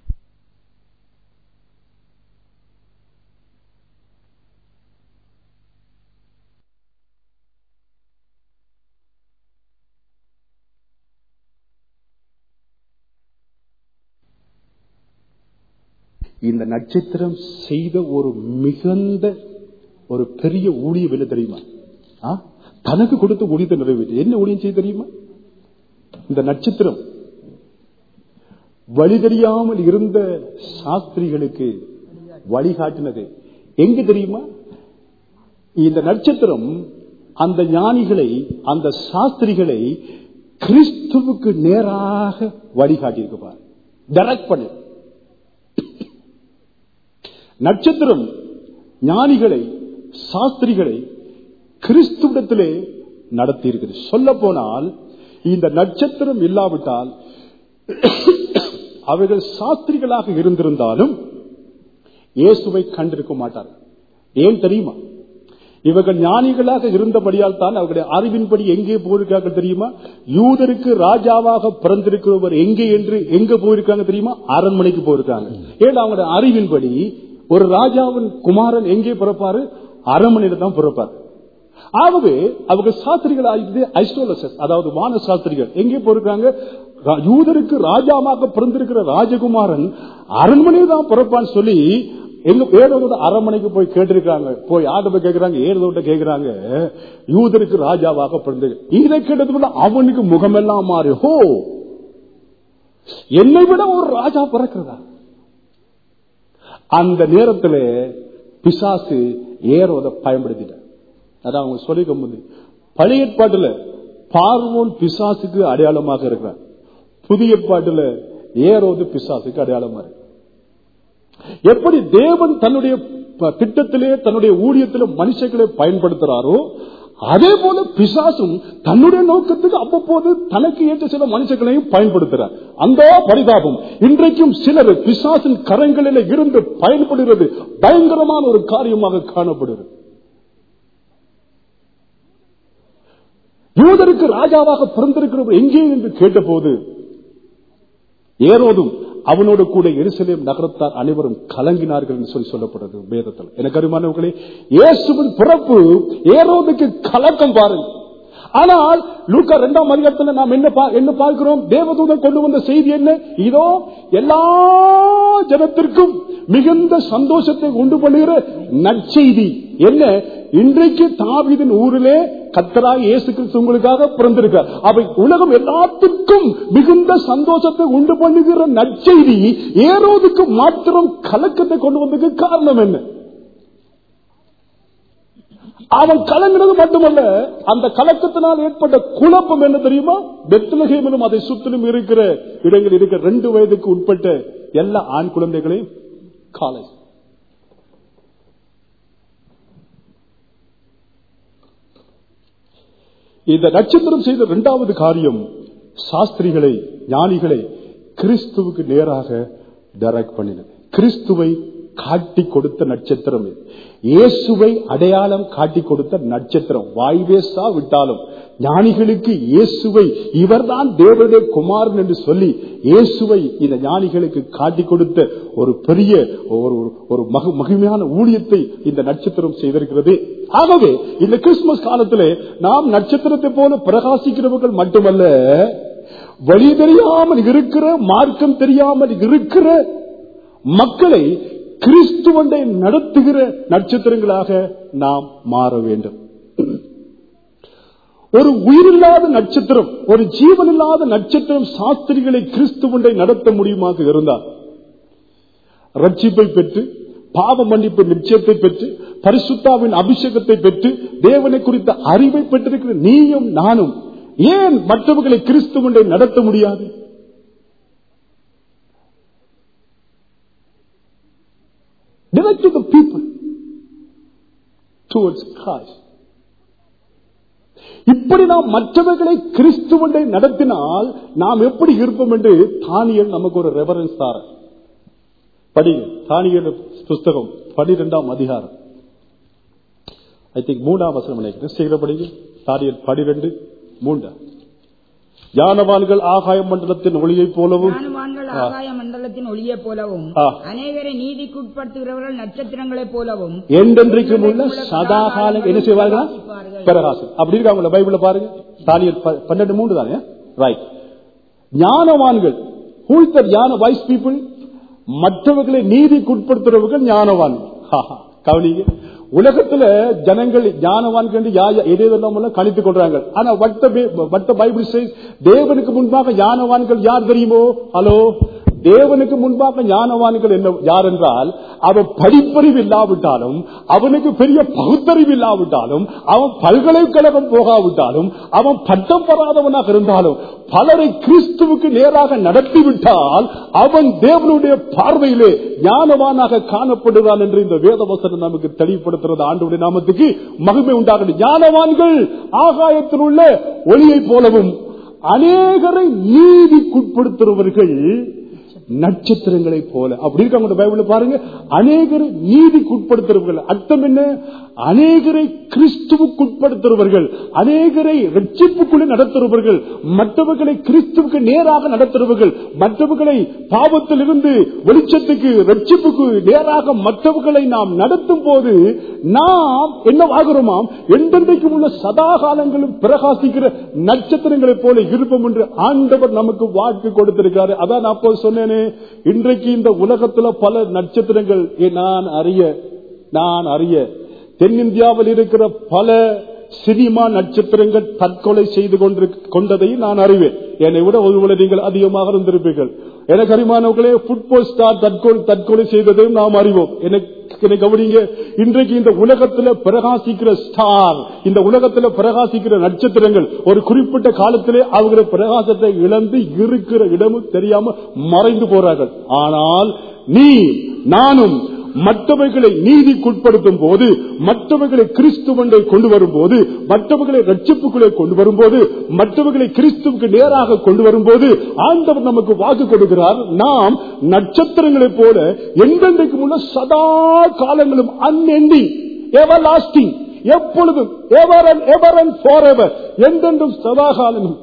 இந்த நட்சத்திரம் செய்த ஒரு மிகுந்த ஒரு பெரிய ஊழியம் என்ன தெரியுமா ஆ? தனக்கு கொடுத்த ஊழியத்தை நிறைவேற்றி என்ன ஊழியம் செய்ய தெரியுமா இந்த நட்சத்திரம் வழி தெரியாமல் இருந்த சாஸ்திரிகளுக்கு வழிகாட்டினது எங்க தெரியுமா இந்த நட்சத்திரம் அந்த ஞானிகளை அந்த சாஸ்திரிகளை கிறிஸ்துவுக்கு நேராக வழிகாட்டியிருக்கு பாரு டைரக்ட் பண்ணு நட்சத்திரம் ஞானிகளை சாஸ்திரிகளை கிறிஸ்துவிடத்திலே நடத்தி இருக்குது சொல்ல போனால் இந்த நட்சத்திரம் இல்லாவிட்டால் அவர்கள் சாஸ்திரிகளாக இருந்திருந்தாலும் இயேசுவை கண்டிருக்க மாட்டார்கள் ஏன் தெரியுமா இவர்கள் ஞானிகளாக இருந்தபடியால் தான் அவர்களுடைய அறிவின்படி எங்கே போயிருக்காங்க தெரியுமா யூதருக்கு ராஜாவாக பிறந்திருக்கிறவர் எங்கே என்று எங்க போயிருக்காங்க தெரியுமா அரண்மனைக்கு போயிருக்காங்க ஏன்னா அவங்களுடைய அறிவின்படி ஒரு ராஜாவின் குமாரன் எங்கே பிறப்பாரு அரண்மனையில தான் பிறப்பாரு ஆகவே அவங்க சாஸ்திரிகள் ஆகியது ஐஸ்டோலசஸ் அதாவது வான சாஸ்திரிகள் எங்கே போயிருக்காங்க ரா- யூதருக்கு ராஜாவாக பிறந்திருக்கிற ராஜகுமாரன் அரண்மனையில் தான் பிறப்பான்னு சொல்லி எங்க ஏழோட அரண்மனைக்கு போய் கேட்டிருக்காங்க போய் ஆட்டத்தை கேட்கிறாங்க ஏழோட கேட்கிறாங்க யூதருக்கு ராஜாவாக பிறந்து இதை கேட்டதுக்குள்ள அவனுக்கு முகமெல்லாம் மாறி ஹோ என்னை விட ஒரு ராஜா பிறக்கிறதா அந்த நேரத்தில் பிசாசு ஏரோத பயன்படுத்திட்டார் அதான் அவங்க சொல்லிக்க முடியும் பழைய ஏற்பாட்டுல பார்வோன் பிசாசுக்கு அடையாளமாக இருக்கிறார் புதிய ஏற்பாட்டுல ஏரோது பிசாசுக்கு அடையாளமா இருக்கு எப்படி தேவன் தன்னுடைய ப- திட்டத்திலே தன்னுடைய ஊழியத்திலே மனுஷர்களை பயன்படுத்துறாரோ அதே போல பிசாசும் தன்னுடைய நோக்கத்துக்கு அவ்வப்போது தனக்கு ஏற்ற சில மனுஷர்களையும் பயன்படுத்துறார் அந்த பரிதாபம் இன்றைக்கும் சிலர் பிசாசின் கரங்களில் இருந்து பயன்படுகிறது பயங்கரமான ஒரு காரியமாக காணப்படுகிறது யூதருக்கு ராஜாவாக பிறந்திருக்கிறவர் எங்கே என்று கேட்டபோது ஏரோதும் அவனோடு கூட எருசலேம் நகரத்தார் அனைவரும் கலங்கினார்கள் என்று சொல்லி சொல்லப்படுறது வேதத்தில் எனக்கு அருமானவர்களே இயேசுவின் பிறப்பு ஏரோதுக்கு கலக்கம் பாருங்கள் ஆனால் லூக்கா இரண்டாம் அதிகாரத்தில் நாம் என்ன பா- என்ன பார்க்கிறோம் தேவதூதன் கொண்டு வந்த செய்தி என்ன இதோ எல்லா ஜனத்திற்கும் மிகுந்த சந்தோஷத்தை உண்டு பண்ணுகிற நற்செய்தி என்ன இன்றைக்கு தாவீதின் ஊரிலே கத்தராய் இயேசு கிறிஸ்து உங்களுக்காக பிறந்திருக்கார் அவை உலகம் எல்லாத்துக்கும் மிகுந்த சந்தோஷத்தை உண்டு பண்ணுகிற நற்செய்தி ஏரோதுக்கு மாத்திரம் கலக்கத்தை கொண்டு வந்ததுக்கு காரணம் என்ன அவன் கலங்கினது மட்டுமல்ல அந்த கலக்கத்தினால் ஏற்பட்ட குழப்பம் என்ன தெரியுமா பெத்லகேமிலும் அதை சுற்றிலும் இருக்கிற இடங்கள் இருக்கிற ரெண்டு வயதுக்கு உட்பட்ட எல்லா ஆண் குழந்தைகளையும் காலை இந்த நட்சத்திரம் செய்த இரண்டாவது காரியம் சாஸ்திரிகளை ஞானிகளை கிறிஸ்துவுக்கு நேராக டைரக்ட் பண்ணினது கிறிஸ்துவை காட்டி கொடுத்த நட்சத்திரம் இது. இயேசுவை அடையாளம் காட்டி கொடுத்த நட்சத்திரம் வாய்வேசா விட்டாலும் ஞானிகளுக்கு இயேசுவை இவர்தான் தேவனுடைய குமாரன் என்று சொல்லி இயேசுவை இந்த ஞானிகளுக்கு காட்டி கொடுத்த ஒரு பெரிய ஒரு ஒரு மகு- மகிமையான ஊழியத்தை இந்த நட்சத்திரம் செய்திருக்கிறது ஆகவே இந்த கிறிஸ்துமஸ் காலத்திலே நாம் நட்சத்திரத்தை போல பிரகாசிக்கிறவர்கள் மட்டுமல்ல வழி தெரியாமல் இருக்கிற மார்க்கம் தெரியாமல் இருக்கிற மக்களை கிறிஸ்துவண்டை நடத்துகிற நட்சத்திரங்களாக நாம் மாற வேண்டும் ஒரு உயிரில்லாத நட்சத்திரம் ஒரு ஜீவனில்லாத நட்சத்திரம் சாஸ்திரிகளை கிறிஸ்துவண்டை நடத்த முடியுமாக இருந்தார் ரட்சிப்பை பெற்று பாவ மன்னிப்பு நிச்சயத்தை பெற்று பரிசுத்தாவின் அபிஷேகத்தை பெற்று தேவனை குறித்த அறிவை பெற்றிருக்கிற நீயும் நானும் ஏன் மற்றவர்களை கிறிஸ்துவண்டை நடத்த முடியாது direct to the people towards Christ. இப்படி நாம் மற்றவர்களை கிறிஸ்துவண்டை நடத்தினால் நாம் எப்படி இருப்போம் என்று தானியல் நமக்கு ஒரு ரெபரன்ஸ் தார படிங்க தானியல் புஸ்தகம் பனிரெண்டாம் அதிகாரம் ஐ திங்க் மூணாம் வசனம் நினைக்கிறேன் சீக்கிரம் படிங்க தானியல் பனிரெண்டு மூன்றா ஞானவான்கள் ஆகாய மண்டலத்தின் ஒளியைப் போலவும் ஞானவான்கள் ஆகாய மண்டலத்தின் ஒளியைப் போலவும் ஆ. அநேகரை நீதிக்குட்படுத்துகிறவர்கள் நட்சத்திரங்களைப் போலவும் என்றென்றைக்கும் உள்ள சதாகாலம் என்ன செய்வார்களா பிரகாசம் அப்படி இருக்கு அவங்கள பைபிள பாருங்க தானியல் ப- பன்னெண்டு மூன்று தானே ரைட் ஞானவான்கள் ஹூழ்த்தர் ஞான வைஸ் பீப்புள் மற்றவர்களை நீதிக்குட்படுத்துறவர்கள் ஞானவான் கவனிங்க உலகத்துல ஜனங்கள் ஞானவான்கள் எதெல்லாம் கணித்துக் கொள்றாங்க ஆனா வட்ட வட்ட பைபிள் says, தேவனுக்கு முன்பாக ஞானவான்கள் யார் தெரியுமோ ஹலோ தேவனுக்கு முன்பாக ஞானவான்கள் என்ன யார் என்றால் அவன் படிப்பறிவு இல்லாவிட்டாலும் அவனுக்கு பெரிய பகுத்தறிவு இல்லாவிட்டாலும் அவன் பல்கலைக்கழகம் போகாவிட்டாலும் அவன் பட்டம் பெறாதவனாக இருந்தாலும் பலரை கிறிஸ்துவுக்கு நேராக நடத்திவிட்டால் அவன் தேவனுடைய பார்வையிலே ஞானவானாக காணப்படுகிறான் என்று இந்த வேதவசனம் நமக்கு தெளிவுபடுத்துறது ஆண்டுடைய நாமத்துக்கு மகிமை உண்டாகட்டும் ஞானவான்கள் ஆகாயத்தில் உள்ள ஒளியைப் போலவும் அநேகரை நீதிக்குட்படுத்துறவர்கள் நட்சத்திரங்களைப் போல அப்படி இருக்காங்க பைபிள் பாருங்க அநேகரை நீதிக்குட்படுத்துறவர்கள் அர்த்தம் என்ன அநேகரை கிறிஸ்துவுக்குட்படுத்துறவர்கள் அநேகரை ரட்சிப்புக்குள்ளே நடத்துறவர்கள் மற்றவர்களை கிறிஸ்துவுக்கு நேராக நடத்துறவர்கள் மற்றவர்களை பாவத்தில் இருந்து வெளிச்சத்துக்கு ரட்சிப்புக்கு நேராக மற்றவர்களை நாம் நடத்தும் போது நாம் என்னவாகிறோமாம் என்றென்றைக்கும் உள்ள சதா காலங்களும் பிரகாசிக்கிற நட்சத்திரங்களைப் போல இருப்போம் என்று ஆண்டவர் நமக்கு வாக்கு கொடுத்திருக்காரு அதான் நான் அப்போ சொன்னேனே இன்றைக்கு இந்த உலகத்துல பல நட்சத்திரங்கள் ஏ, நான் அறிய நான் அறிய தென்னிந்தியாவில் இருக்கிற பல சினிமா நட்சத்திரங்கள் தற்கொலை செய்து கொண்டு கொண்டதை நான் அறிவேன் என்னை விட ஒருவேளை நீங்கள் அதிகமாக இருந்திருப்பீர்கள் எனக்கு அறிமானவர்களே புட்பால் ஸ்டார் தற்கொலை தற்கொலை செய்ததையும் நாம் அறிவோம் எனக்கு என்னை கவனிங்க இன்றைக்கு இந்த உலகத்துல பிரகாசிக்கிற ஸ்டார் இந்த உலகத்துல பிரகாசிக்கிற நட்சத்திரங்கள் ஒரு குறிப்பிட்ட காலத்திலே அவங்களுடைய பிரகாசத்தை இழந்து இருக்கிற இடமும் தெரியாம மறைந்து போறார்கள் ஆனால் நீ நானும் மற்றவர்களை நீதிக்குட்படுத்தும் போது மற்றவர்களை கிறிஸ்துவண்டை கொண்டு வரும்போது மற்றவர்களை ரட்சிப்புக்குள்ளே கொண்டு வரும்போது மற்றவர்களை கிறிஸ்துவுக்கு நேராக கொண்டு வரும்போது ஆண்டவர் நமக்கு வாக்கு கொடுக்கிறார் நாம் நட்சத்திரங்களைப் போல எந்தெந்தைக்கும் உள்ள சதா காலங்களும் அன்எண்டிங் எவர் லாஸ்டிங் எப்பொழுதும் ever and ever and for ever எந்தென்றும் சதா காலங்களும்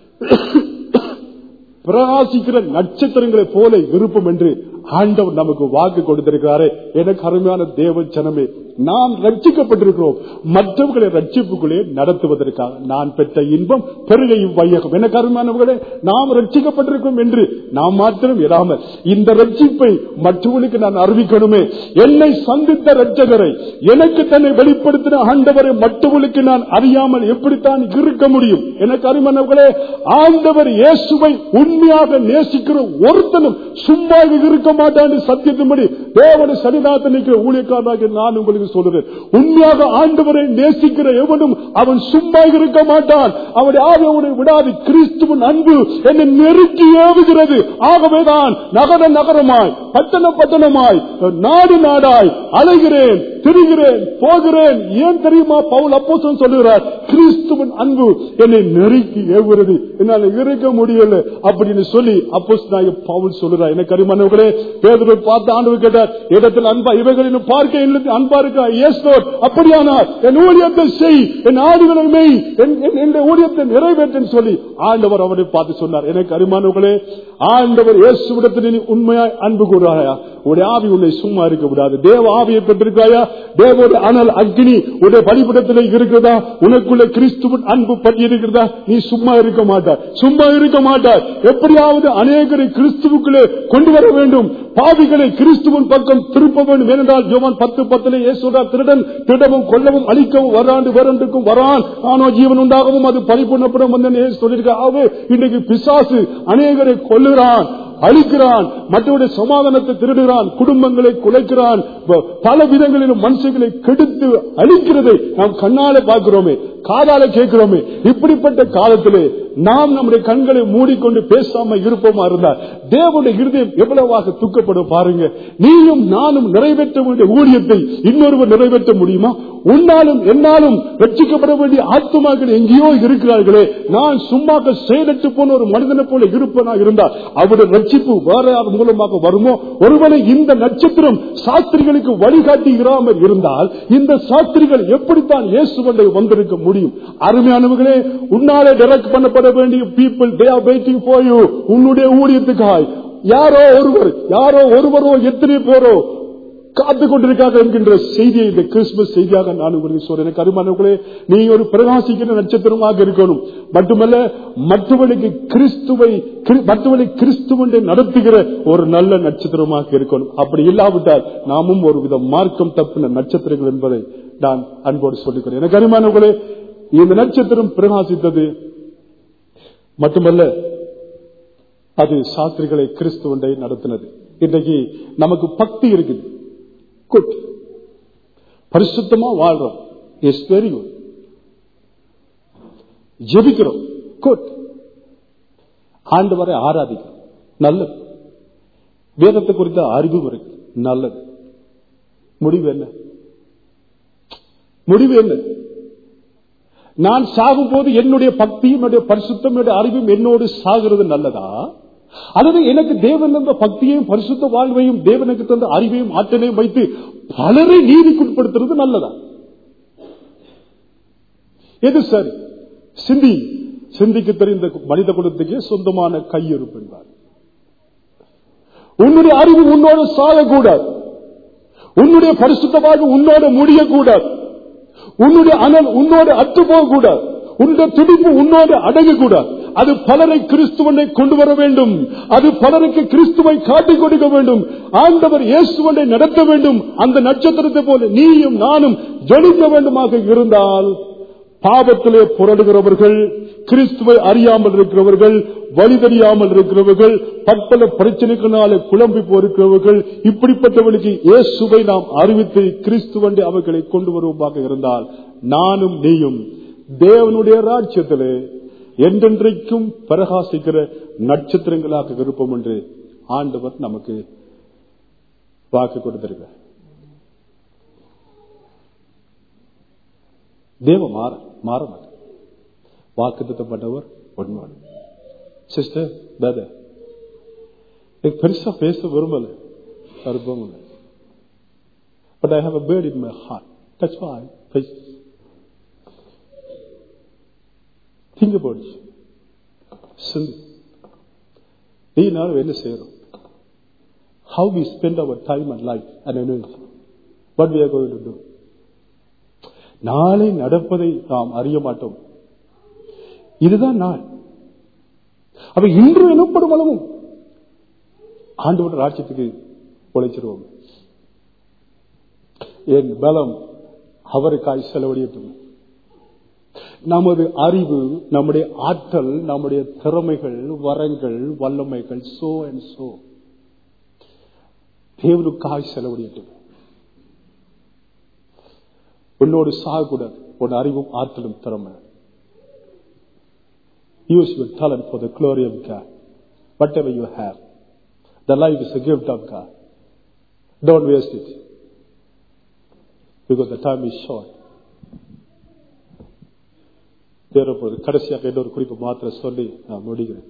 பிரகாசிக்கிற நட்சத்திரங்களை போல விருப்பம் என்று ஆண்டவர் நமக்கு வாக்கு கொடுத்திருக்கிறாரே எனக்கு அருமையான தேவ ஜனமே நாம் ரட்சிக்கப்பட்டிருக்கிறோம் மற்றவர்களை ரட்சிப்புக்குள்ளே நடத்துவதற்காக நான் பெற்ற இன்பம் பெருகையும் வையகம் எனக்கு அருமையானவர்களே நாம் ரட்சிக்கப்பட்டிருக்கோம் என்று நாம் மாத்திரம் இராமல் இந்த ரட்சிப்பை மற்றவர்களுக்கு நான் அறிவிக்கணுமே என்னை சந்தித்த ரட்சகரை எனக்கு தன்னை வெளிப்படுத்தின ஆண்டவரை மற்றவர்களுக்கு நான் அறியாமல் எப்படித்தான் இருக்க முடியும் எனக்கு அருமையானவர்களே ஆண்டவர் இயேசுவை உண்மையாக நேசிக்கிற ஒருத்தனும் சும்மா இருக்க மாட்டான் சத்தியத்தின்படி தேவனை சனிதாத்த நிற்கிற ஊழியக்காரனாக நான் உங்களுக்கு சொல்றேன் உண்மையாக ஆண்டவரை நேசிக்கிற எவனும் அவன் சும்மா இருக்க மாட்டான் அவனுடைய ஆவியவனை விடாது கிறிஸ்துவின் அன்பு என்னை நெருக்கி ஏவுகிறது ஆகவேதான் நகர நகரமாய் பட்டண பட்டணமாய் நாடு நாடாய் அலைகிறேன் திரிகிறேன் போகிறேன் ஏன் தெரியுமா பவுல் அப்போ சொல்லுகிறார் கிறிஸ்துவின் அன்பு என்னை நெருக்கி ஏவுகிறது என்னால இருக்க முடியல அப்படின்னு சொல்லி அப்போ பவுல் சொல்லுறார் எனக்கு அறிமானவர்களே பேதரை பார்த்து ஆண்டு கேட்டார் இடத்தில் அன்பா இவைகளின் பார்க்க என்னிடத்தில் அன்பா இருக்கா எஸ் அப்படியானால் என் ஊழியத்தை செய் என் ஆடுகளை மெய் என்- என்- என் ஊழியத்தை நிறைவேற்றன்னு சொல்லி ஆண்டவர் அவரை பார்த்து சொன்னார் எனக்கு அறிமானவர்களே ஆண்டவர் இயேசுவிடத்தில் நீ உண்மையாய் அன்பு கூறாயா உடைய ஆவி உன்னை சும்மா இருக்க விடாது தேவ ஆவியை பெற்றிருக்காயா தேவோட அனல் அக்னி உடைய பலிபடத்தில் இருக்கிறதா உனக்குள்ள கிறிஸ்துவின் அன்பு பற்றி இருக்கிறதா நீ சும்மா இருக்க மாட்டாய் சும்மா இருக்க மாட்டாய் எப்படியாவது அநேகரை கிறிஸ்துவுக்குள்ளே கொண்டு வர வேண்டும் பாவிகளை கிறிஸ்துவின் பக்கம் திருப்ப வேண்டும் ஏனென்றால் ஜோவான் பத்து பத்திலே இயேசுடா திருடன் திருடவும் கொல்லவும் அழிக்கவும் வராண்டு வரண்டுக்கும் வரான் ஆனோ ஜீவன் உண்டாகவும் அது பரிபூர்ணப்படும் வந்து சொல்லியிருக்காவே இன்றைக்கு பிசாசு அநேகரை கொல்லுகிறான் அழிக்கிறான் மற்றவருடைய சமாதானத்தை திருடுகிறான் குடும்பங்களை குலைக்கிறான் ப- பல விதங்களிலும் மனுஷங்களை கெடுத்து அழிக்கிறதை நாம் கண்ணால பார்க்கிறோமே காதால கேட்கிறோமே இப்படிப்பட்ட காலத்திலே நாம் நம்முடைய கண்களை மூடிக்கொண்டு பேசாம இருப்போமா இருந்தால் தேவனுடைய இருதயம் எவ்வளவாக துக்கப்படும் பாருங்க நீயும் நானும் நிறைவேற்ற வேண்டிய ஊழியத்தை இன்னொருவர் நிறைவேற்ற முடியுமா உன்னாலும் என்னாலும் ரட்சிக்கப்பட வேண்டிய ஆத்மாக்கள் எங்கேயோ இருக்கிறார்களே நான் சும்மாக செயலற்று போன ஒரு மனிதனை போல இருப்பனா இருந்தால் அவருடைய ரட்சிப்பு வேற யார் மூலமாக வருமோ ஒருவேளை இந்த நட்சத்திரம் சாஸ்திரிகளுக்கு வழிகாட்டி இராமல் இருந்தால் இந்த சாஸ்திரிகள் எப்படித்தான் இயேசுவண்டை வந்திருக்க முடியும் அருமையானவர்களே உன்னாலே டைரக்ட் பண்ணப்பட வேண்டிய people they are waiting for you உன்னுடைய ஊழியத்துக்காய் யாரோ ஒருவர் யாரோ ஒருவரோ எத்தனை பேரோ காத்து கொண்டிருக்காங்க என்கின்ற செய்தியை இந்த கிறிஸ்துமஸ் செய்தியாக நான் உங்களுக்கு சொல்றேன் எனக்கு அருமானவர்களே நீ ஒரு பிரகாசிக்கிற நட்சத்திரமாக இருக்கணும் மட்டுமல்ல மற்றவர்களுக்கு கிறிஸ்துவை கிரி- மற்றவர்களை கிறிஸ்துவனை நடத்துகிற ஒரு நல்ல நட்சத்திரமாக இருக்கணும் அப்படி இல்லாவிட்டால் நாமும் ஒரு வித மார்க்கம் தப்பின நட்சத்திரங்கள் என்பதை நான் அன்போடு சொல்லிக்கிறேன் எனக்கு அருமானவர்களே இந்த நட்சத்திரம் பிரகாசித்தது மட்டுமல்ல அது சாஸ்திரிகளை கிறிஸ்துவண்டை நடத்தினது இன்றைக்கு நமக்கு பக்தி இருக்குது குட் பரிசுத்தமா வாழ்றோம் இஸ் வெரி குட் ஜெபிக்கிறோம் குட் ஆண்டவரை ஆராதிக்கிறோம் நல்லது வேதத்தை குறித்த அறிவு இருக்கு நல்லது முடிவு என்ன முடிவு என்ன நான் சாகும் போது என்னுடைய பக்தியும் என்னுடைய பரிசுத்தம் என்னுடைய அறிவும் என்னோடு சாகிறது நல்லதா அல்லது எனக்கு தேவன் தந்த பக்தியையும் பரிசுத்த வாழ்வையும் தேவனுக்கு தந்த அறிவையும் ஆற்றலையும் வைத்து பலரை நீதிக்குட்படுத்துறது நல்லதா எது சரி சிந்தி சிந்திக்கு தெரிந்த மனித குலத்துக்கே சொந்தமான கையிருப்பு என்பார் உன்னுடைய அறிவு உன்னோடு சாகக்கூடாது உன்னுடைய பரிசுத்த வாழ்வு உன்னோடு முடியக்கூடாது உன்னுடைய அனல் உன்னோடு அற்று போகக்கூடாது உன்னுடைய துடிப்பு உன்னோடு அடங்கக்கூடாது அது பலரை கிறிஸ்துவனை கொண்டு வர வேண்டும் அது பலருக்கு கிறிஸ்துவை காட்டிக் கொடுக்க வேண்டும் ஆண்டவர் இயேசுவனை நடத்த வேண்டும் அந்த நட்சத்திரத்தை போல நீயும் நானும் ஜொலிக்க வேண்டுமாக இருந்தால் பாவத்திலே புரடுகிறவர்கள் கிறிஸ்துவை அறியாமல் இருக்கிறவர்கள் வழி தெரியாமல் இருக்கிறவர்கள் பற்பல பிரச்சனைகளால குழம்பி போயிருக்கிறவர்கள் இப்படிப்பட்டவர்களுக்கு இயேசுவை நாம் அறிவித்து கிறிஸ்துவண்டி அவர்களை கொண்டு வருவோமாக இருந்தால் நானும் நீயும் தேவனுடைய ராஜ்யத்திலே என்றென்றைக்கும் பிரகாசிக்கிற நட்சத்திரங்களாக இருப்போம் என்று ஆண்டவர் நமக்கு வாக்கு கொடுத்திருக்கிறார் தேவ மாற மாற மாட்டார் வாக்கு திட்டப்பட்டவர் உண்மை சிஸ்டர் பிரதர் எனக்கு பெருசா பேச விரும்பல விருப்பம் இல்லை but I have a bird in my heart that's why think about சிந்தி நீ நானும் என்ன செய்யறோம் how we spend our time and life and energy what we are going to do நாளை நடப்பதை நாம் அறிய மாட்டோம் இதுதான் நாள் அப்ப இன்று எனப்படும் அளவும் ஆண்டோட ராட்சியத்துக்கு உழைச்சிருவோம் என் பலம் அவருக்காய் செலவழியட்டும் நமது அறிவு நம்முடைய ஆற்றல் நம்முடைய திறமைகள் வரங்கள் வல்லமைகள் சோ அண்ட் சோ தேவனுக்காய் செலவழியட்டும் உன்னோடு சாகக்கூடாது உன் அறிவும் ஆற்றலும் திறமை use your talent for the glory of God whatever you have the life is a gift of God don't waste it because the time is short தேரப்போது கடைசியாக இன்னொரு குறிப்பு மாத்திர சொல்லி நான் முடிகிறேன்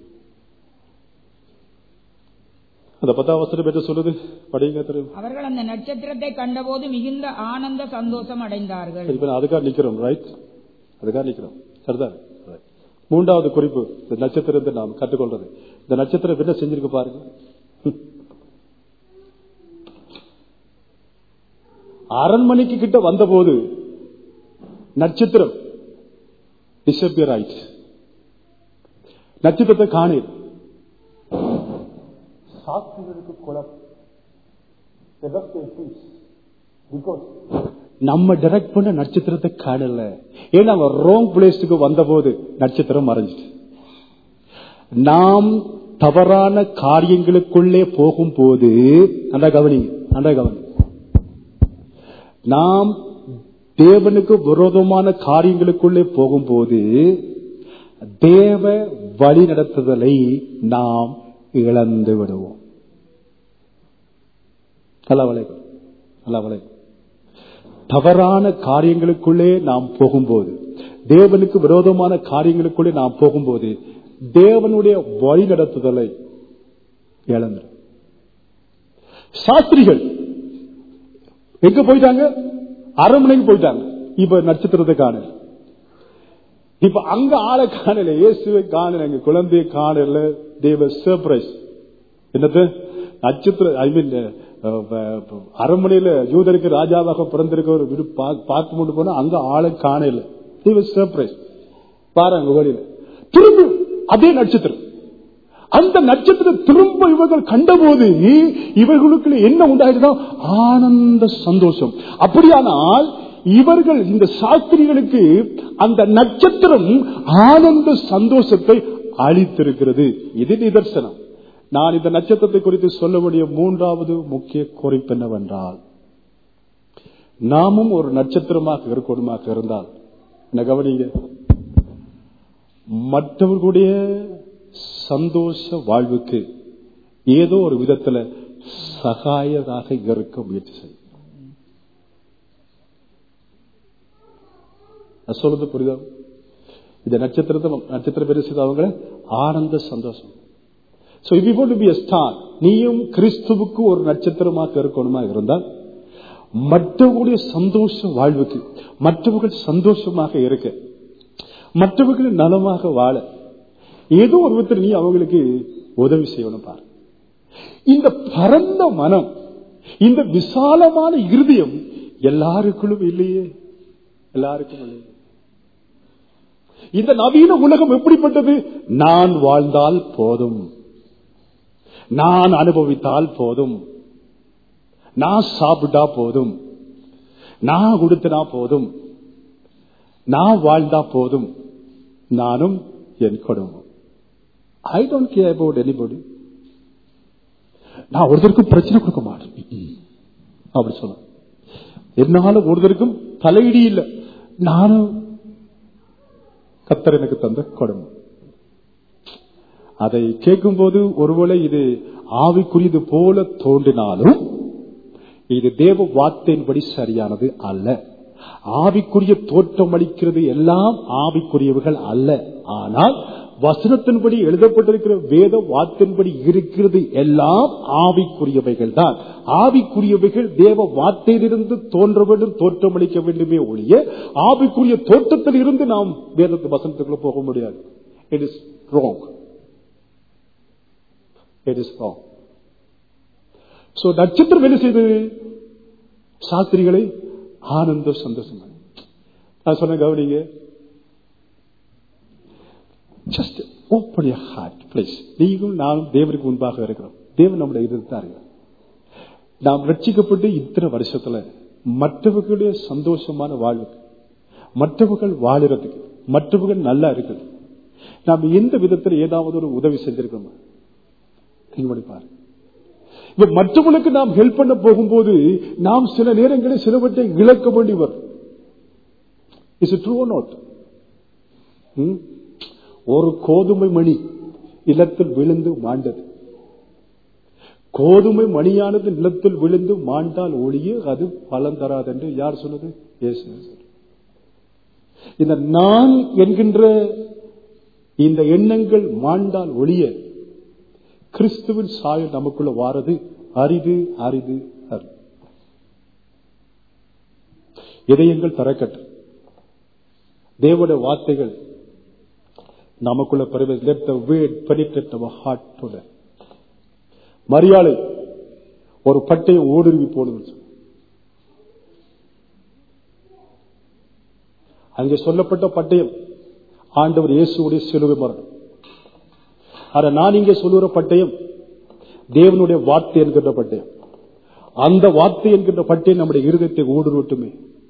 அந்த பத்தாம் வசனம் என்ன சொல்லுது படிங்க தெரியும் அவர்கள் அந்த நட்சத்திரத்தை கண்டபோது மிகுந்த ஆனந்த சந்தோஷம் அடைந்தார்கள் இப்ப நான் அதுக்காக நிக்கிறோம் ரைட் அதுக்காக நிக்கிறோம் சரிதான் Right. மூன்றாவது குறிப்பு இந்த நட்சத்திரத்தை நாம் கற்றுக்கொள்றது இந்த நட்சத்திரம் என்ன செஞ்சிருக்கு பாருங்க அரண்மனைக்கு கிட்ட வந்தபோது நட்சத்திரம் டிசப்பியர் ஆயிடுச்சு நட்சத்திரத்தை காணேன் சாஸ்திரிகளுக்கு குழப்பம் நம்ம டைரக்ட் பண்ண நட்சத்திரத்தை காணல ஏன்னா அவன் ரோங் பிளேஸுக்கு வந்த போது நட்சத்திரம் மறைஞ்சிட்டு நாம் தவறான காரியங்களுக்குள்ளே போகும்போது நல்லா கவனி நல்லா கவனி நாம் தேவனுக்கு விரோதமான காரியங்களுக்குள்ளே போகும்போது தேவ வழி நடத்துதலை நாம் இழந்து விடுவோம் நல்லா வளைக்கும் நல்லா வளைக்கும் தவறான காரியங்களுக்குள்ளே நாம் போகும்போது தேவனுக்கு விரோதமான காரியங்களுக்குள்ளே நாம் போகும்போது தேவனுடைய வழி நடத்துதலை இழந்துடும் சாஸ்திரிகள் எங்க போயிட்டாங்க அரண்மனைக்கு போயிட்டாங்க இப்ப நட்சத்திரத்தை காணல இப்ப அங்க ஆளை காணல இயேசுவை காணல எங்க குழந்தைய காணல தேவ சர்ப்ரைஸ் என்னது நட்சத்திர ஐ மீன் அரண்மனையில யூதருக்கு ராஜாவாக பிறந்திருக்க ஒரு வீடு பார்த்து கொண்டு போனா அங்க ஆளை காணல தேவ சர்ப்ரைஸ் பாருங்க வழியில திரும்ப அதே நட்சத்திரம் அந்த நட்சத்திரம் திரும்ப இவர்கள் கண்டபோது இவர்களுக்கு என்ன உண்டாயிடுதோ ஆனந்த சந்தோஷம் அப்படியானால் இவர்கள் இந்த சாஸ்திரிகளுக்கு அந்த நட்சத்திரம் ஆனந்த சந்தோஷத்தை அளித்திருக்கிறது இது நிதர்சனம் நான் இந்த நட்சத்திரத்தை குறித்து சொல்ல வேண்டிய மூன்றாவது முக்கிய குறிப்பு என்னவென்றால் நாமும் ஒரு நட்சத்திரமாக இருக்கணுமாக இருந்தால் என்ன கவனிங்க மற்றவர்களுடைய சந்தோஷ வாழ்வுக்கு ஏதோ ஒரு விதத்துல சகாயதாக இருக்க முயற்சி செய்யும் நான் சொல்றது புரியுதா இந்த நட்சத்திரத்தை நட்சத்திர பேர் செய்தவங்க ஆனந்த சந்தோஷம் So if you want to be a star, நீயும் கிறிஸ்துவுக்கு ஒரு நட்சத்திரமாக இருக்கணுமா இருந்தால் மற்றவர்களுடைய சந்தோஷ வாழ்வுக்கு மற்றவர்கள் சந்தோஷமாக இருக்க மற்றவர்கள் நலமாக வாழ ஏதோ ஒரு விதத்தில் நீ அவங்களுக்கு உதவி செய்யணும் பாரு இந்த பரந்த மனம் இந்த விசாலமான இருதயம் எல்லாருக்குள்ளும் இல்லையே எல்லாருக்கும் இல்லையே இந்த நவீன உலகம் எப்படிப்பட்டது நான் வாழ்ந்தால் போதும் நான் அனுபவித்தால் போதும் நான் சாப்பிட்டா போதும் நான் கொடுத்தனா போதும் நான் வாழ்ந்தா போதும் நானும் என் குடும்பம் I don't care about anybody நான் ஒருத்தருக்கும் பிரச்சனை கொடுக்க மாட்டேன் அப்படி சொல்ல என்னால ஒருத்தருக்கும் தலையிடி இல்லை நானும் கத்தர் எனக்கு தந்த குடும்பம் அதை கேட்கும்போது ஒருவேளை இது ஆவிக்குரியது போல தோன்றினாலும் இது தேவ வார்த்தையின்படி சரியானது அல்ல ஆவிக்குரிய தோற்றம் அளிக்கிறது எல்லாம் ஆவிக்குரியவர்கள் அல்ல ஆனால் வசனத்தின்படி எழுதப்பட்டிருக்கிற வேத வார்த்தையின்படி இருக்கிறது எல்லாம் ஆவிக்குரியவைகள் தான் ஆவிக்குரியவைகள் தேவ வார்த்தையிலிருந்து தோன்ற வேண்டும் தோற்றம் அளிக்க வேண்டுமே ஒழிய ஆவிக்குரிய தோற்றத்தில் இருந்து நாம் வேதத்து வசனத்துக்குள்ள போக முடியாது it is wrong it is wrong so நட்சத்திரம் என்ன செய்தது சாஸ்திரிகளை ஆனந்த சந்தோஷம் நான் சொன்ன கவனிங்க just open your heart please நீங்களும் நானும் தேவனுக்கு முன்பாக இருக்கிறோம் தேவன் நம்முடைய இருந்தாரு நாம் ரட்சிக்கப்பட்டு இத்தனை வருஷத்துல மற்றவர்களுடைய சந்தோஷமான வாழ்வுக்கு மற்றவர்கள் வாழுறதுக்கு மற்றவர்கள் நல்லா இருக்குது நாம் எந்த விதத்தில் ஏதாவது ஒரு உதவி செஞ்சிருக்கோமா நீங்க பண்ணி பாருங்க இப்ப மற்றவர்களுக்கு நாம் ஹெல்ப் பண்ண போகும்போது நாம் சில நேரங்களில் சிலவற்றை இழக்க வேண்டி வரும் இஸ் ட்ரூ நோட் ஒரு கோதுமை மணி நிலத்தில் விழுந்து மாண்டது கோதுமை மணியானது நிலத்தில் விழுந்து மாண்டால் ஒளிய அது பலன் தராது என்று யார் சொன்னது இந்த நான் என்கின்ற இந்த எண்ணங்கள் மாண்டால் ஒளிய கிறிஸ்துவின் சாயல் நமக்குள்ள வாரது அரிது அரிது அரிது இதயங்கள் திறக்கட்டும் தேவனுடைய வார்த்தைகள் நமக்குள்ள பெருமை மரியாதை ஒரு பட்டையை ஊடுருவி போடுது அங்கே சொல்லப்பட்ட பட்டயம் ஆண்டவர் இயேசுடைய சிலுவை மரணம் ஆனா நான் இங்கே சொல்லுகிற பட்டயம் தேவனுடைய வார்த்தை என்கின்ற பட்டயம் அந்த வார்த்தை என்கின்ற பட்டயம் நம்முடைய இருதயத்தை ஊடுருவட்டுமே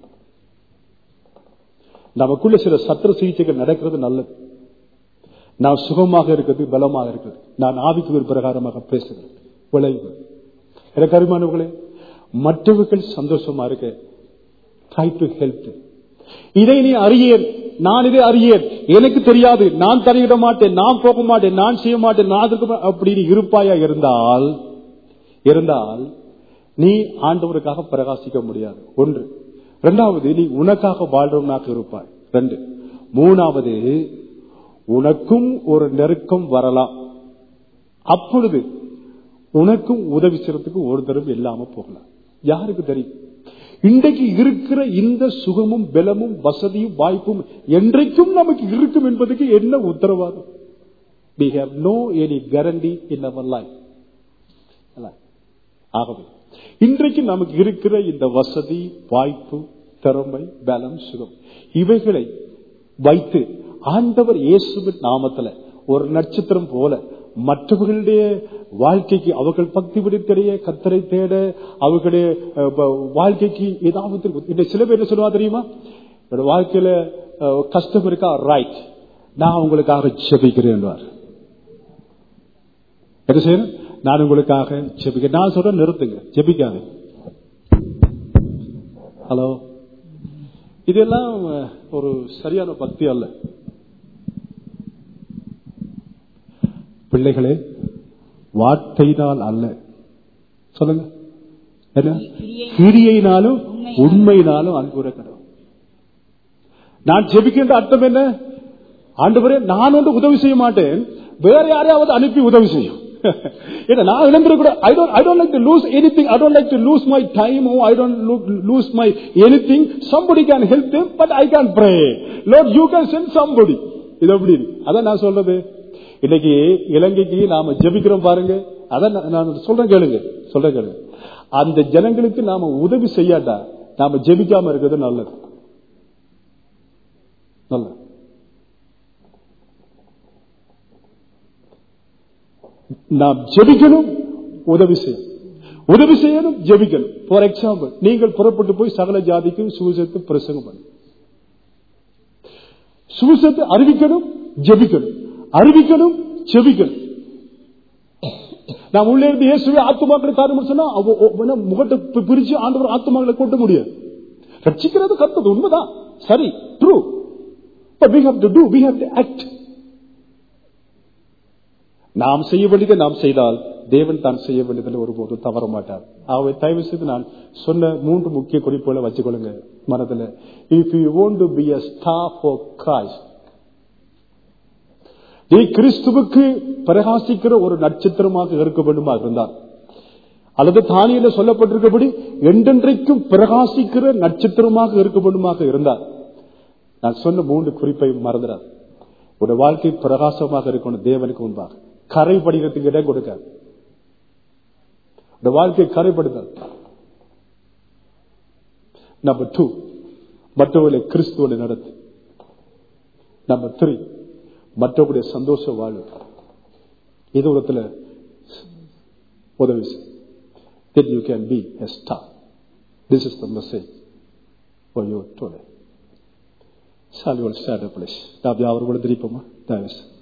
நமக்குள்ள சில சத்திர சிகிச்சைகள் நடக்கிறது நல்லது நான் சுகமாக இருக்கிறது பலமாக இருக்கிறது நான் ஆவிக்கு ஒரு பிரகாரமாக பேசுகிறேன் விளைவு எனக்கு அருமானவர்களே மற்றவர்கள் சந்தோஷமா இருக்க ட்ரை டு ஹெல்ப் இதை நீ அறியேன் நான் இதை அறியேன் எனக்கு தெரியாது நான் தலையிட மாட்டேன் நான் போக மாட்டேன் நான் செய்ய மாட்டேன் நான் அதுக்கு அப்படின்னு இருப்பாயா இருந்தால் இருந்தால் நீ ஆண்டவருக்காக பிரகாசிக்க முடியாது ஒன்று இரண்டாவது நீ உனக்காக வாழ்றவனாக இருப்பாய் ரெண்டு மூணாவது உனக்கும் ஒரு நெருக்கம் வரலாம் அப்பொழுது உனக்கும் உதவி செய்யறதுக்கு ஒரு தரம் இல்லாம போகலாம் யாருக்கு தெரியும் இன்றைக்கு இருக்கிற இந்த சுகமும் பலமும் வசதியும் வாய்ப்பும் என்றைக்கும் நமக்கு இருக்கும் என்பதுக்கு என்ன உத்தரவாதம் we have no any guarantee in our life ஆகவே இன்றைக்கு நமக்கு இருக்கிற இந்த வசதி வாய்ப்பு திறமை பலம் சுகம் இவைகளை வைத்து ஆண்டவர் இயேசுவின் நாமத்துல ஒரு நட்சத்திரம் போல மற்றவர்களுடைய வாழ்க்கைக்கு அவர்கள் பக்தி விடுத்தடைய கத்தரை தேட அவர்களுடைய வாழ்க்கைக்கு ஏதாவது இந்த சில பேர் என்ன சொல்லுவா தெரியுமா என்னோட வாழ்க்கையில கஷ்டம் இருக்கா ரைட் நான் உங்களுக்காக ஜெபிக்கிறேன் என்ன செய்யணும் நான் உங்களுக்காக ஜெபிக்க நான் சொல்றேன் நிறுத்துங்க ஜெபிக்காது ஹலோ இதெல்லாம் அஹ், ஒரு சரியான பக்தி அல்ல பிள்ளைகளே வார்த்தையினால் அல்ல சொல்லுங்க என்ன கிரியையினாலும் உண்மையினாலும் அன்புற கடவுள் நான் ஜெபிக்கின்ற அர்த்தம் என்ன ஆண்டவரே நான் ஒன்று உதவி செய்ய மாட்டேன் வேற யாரையாவது அனுப்பி உதவி செய்யும் ஏன்னா நான் இழந்திருக்கூட I don't I don't like to lose anything I don't like to lose my time I don't lose my anything somebody can help them but i can't pray lord you can send somebody இது எப்படி இருக்கு? அதான் நான் சொல்றது இன்னைக்கு இலங்கைக்கு நாம ஜெபிக்கிறோம் பாருங்க அதான் நான் நான் சொல்றேன் கேளுங்க சொல்றேன் கேளுங்க அந்த ஜனங்களுக்கு நாம உதவி செய்யாட்டா நாம ஜெபிக்காம இருக்கிறது நல்லது நல்லது நாம் ஜெபிக்கணும் உதவி செய்யணும் உதவி செய்யணும் ஜெபிக்கணும் ஃபார் எக்ஸாம்பிள் நீங்கள் புறப்பட்டு போய் சகல ஜாதிக்கும் சுவிசேஷத்தை பிரசங்கம் பண்ணணும் சுவிசேஷத்தை அறிவிக்கணும் ஜெபிக்கணும் அறிவிக்கணும் ஜெபிக்கணும் நாம் உள்ளே இருந்து இயேசுவே ஆத்துமாக்களை தாரும் சொன்னா அவ- அவ- அவன முகத்தை பி- பிரிச்சு ஆண்டவர் ஆத்துமாக்களை கொட்ட முடியாது ரட்சிக்கிறது கத்தது உண்மைதான் சரி true but we have to do we have to act நாம் செய்ய வேண்டியதை நாம் செய்தால் தேவன் தான் செய்ய வேண்டியதில் ஒருபோதும் தவற மாட்டார் ஆகவே தயவு செய்து நான் சொன்ன மூன்று முக்கிய குறிப்புகளை வச்சுக்கொள்ளுங்க மனதில் if you want to be a star for Christ நீ கிறிஸ்துவுக்கு பிரகாசிக்கிற ஒரு நட்சத்திரமாக இருக்க வேண்டுமா இருந்தால் அல்லது தானியில சொல்லப்பட்டிருக்கபடி என்றென்றைக்கும் பிரகாசிக்கிற நட்சத்திரமாக இருக்க வேண்டுமாக இருந்தால் நான் சொன்ன மூன்று குறிப்பை மறந்துடாது உடைய வாழ்க்கை பிரகாசமாக இருக்கணும் தேவனுக்கு முன்பாக கரை படிக்கிறதுக்கு இடம் கொடுக்காது உடைய வாழ்க்கை கரைப்படுத்தாது நம்பர் டூ மற்றவர்களை கிறிஸ்துவோட நடத்து நம்பர் த்ரீ மற்றவருடைய சந்தோஷ வாழ்வு இது உலகத்தில் உதவி செய் then you can be a star. This is the message for you today. Shall we all stand up, please? நாம் யாவரும் விழுந்திருப்போமா தயவு செய்து.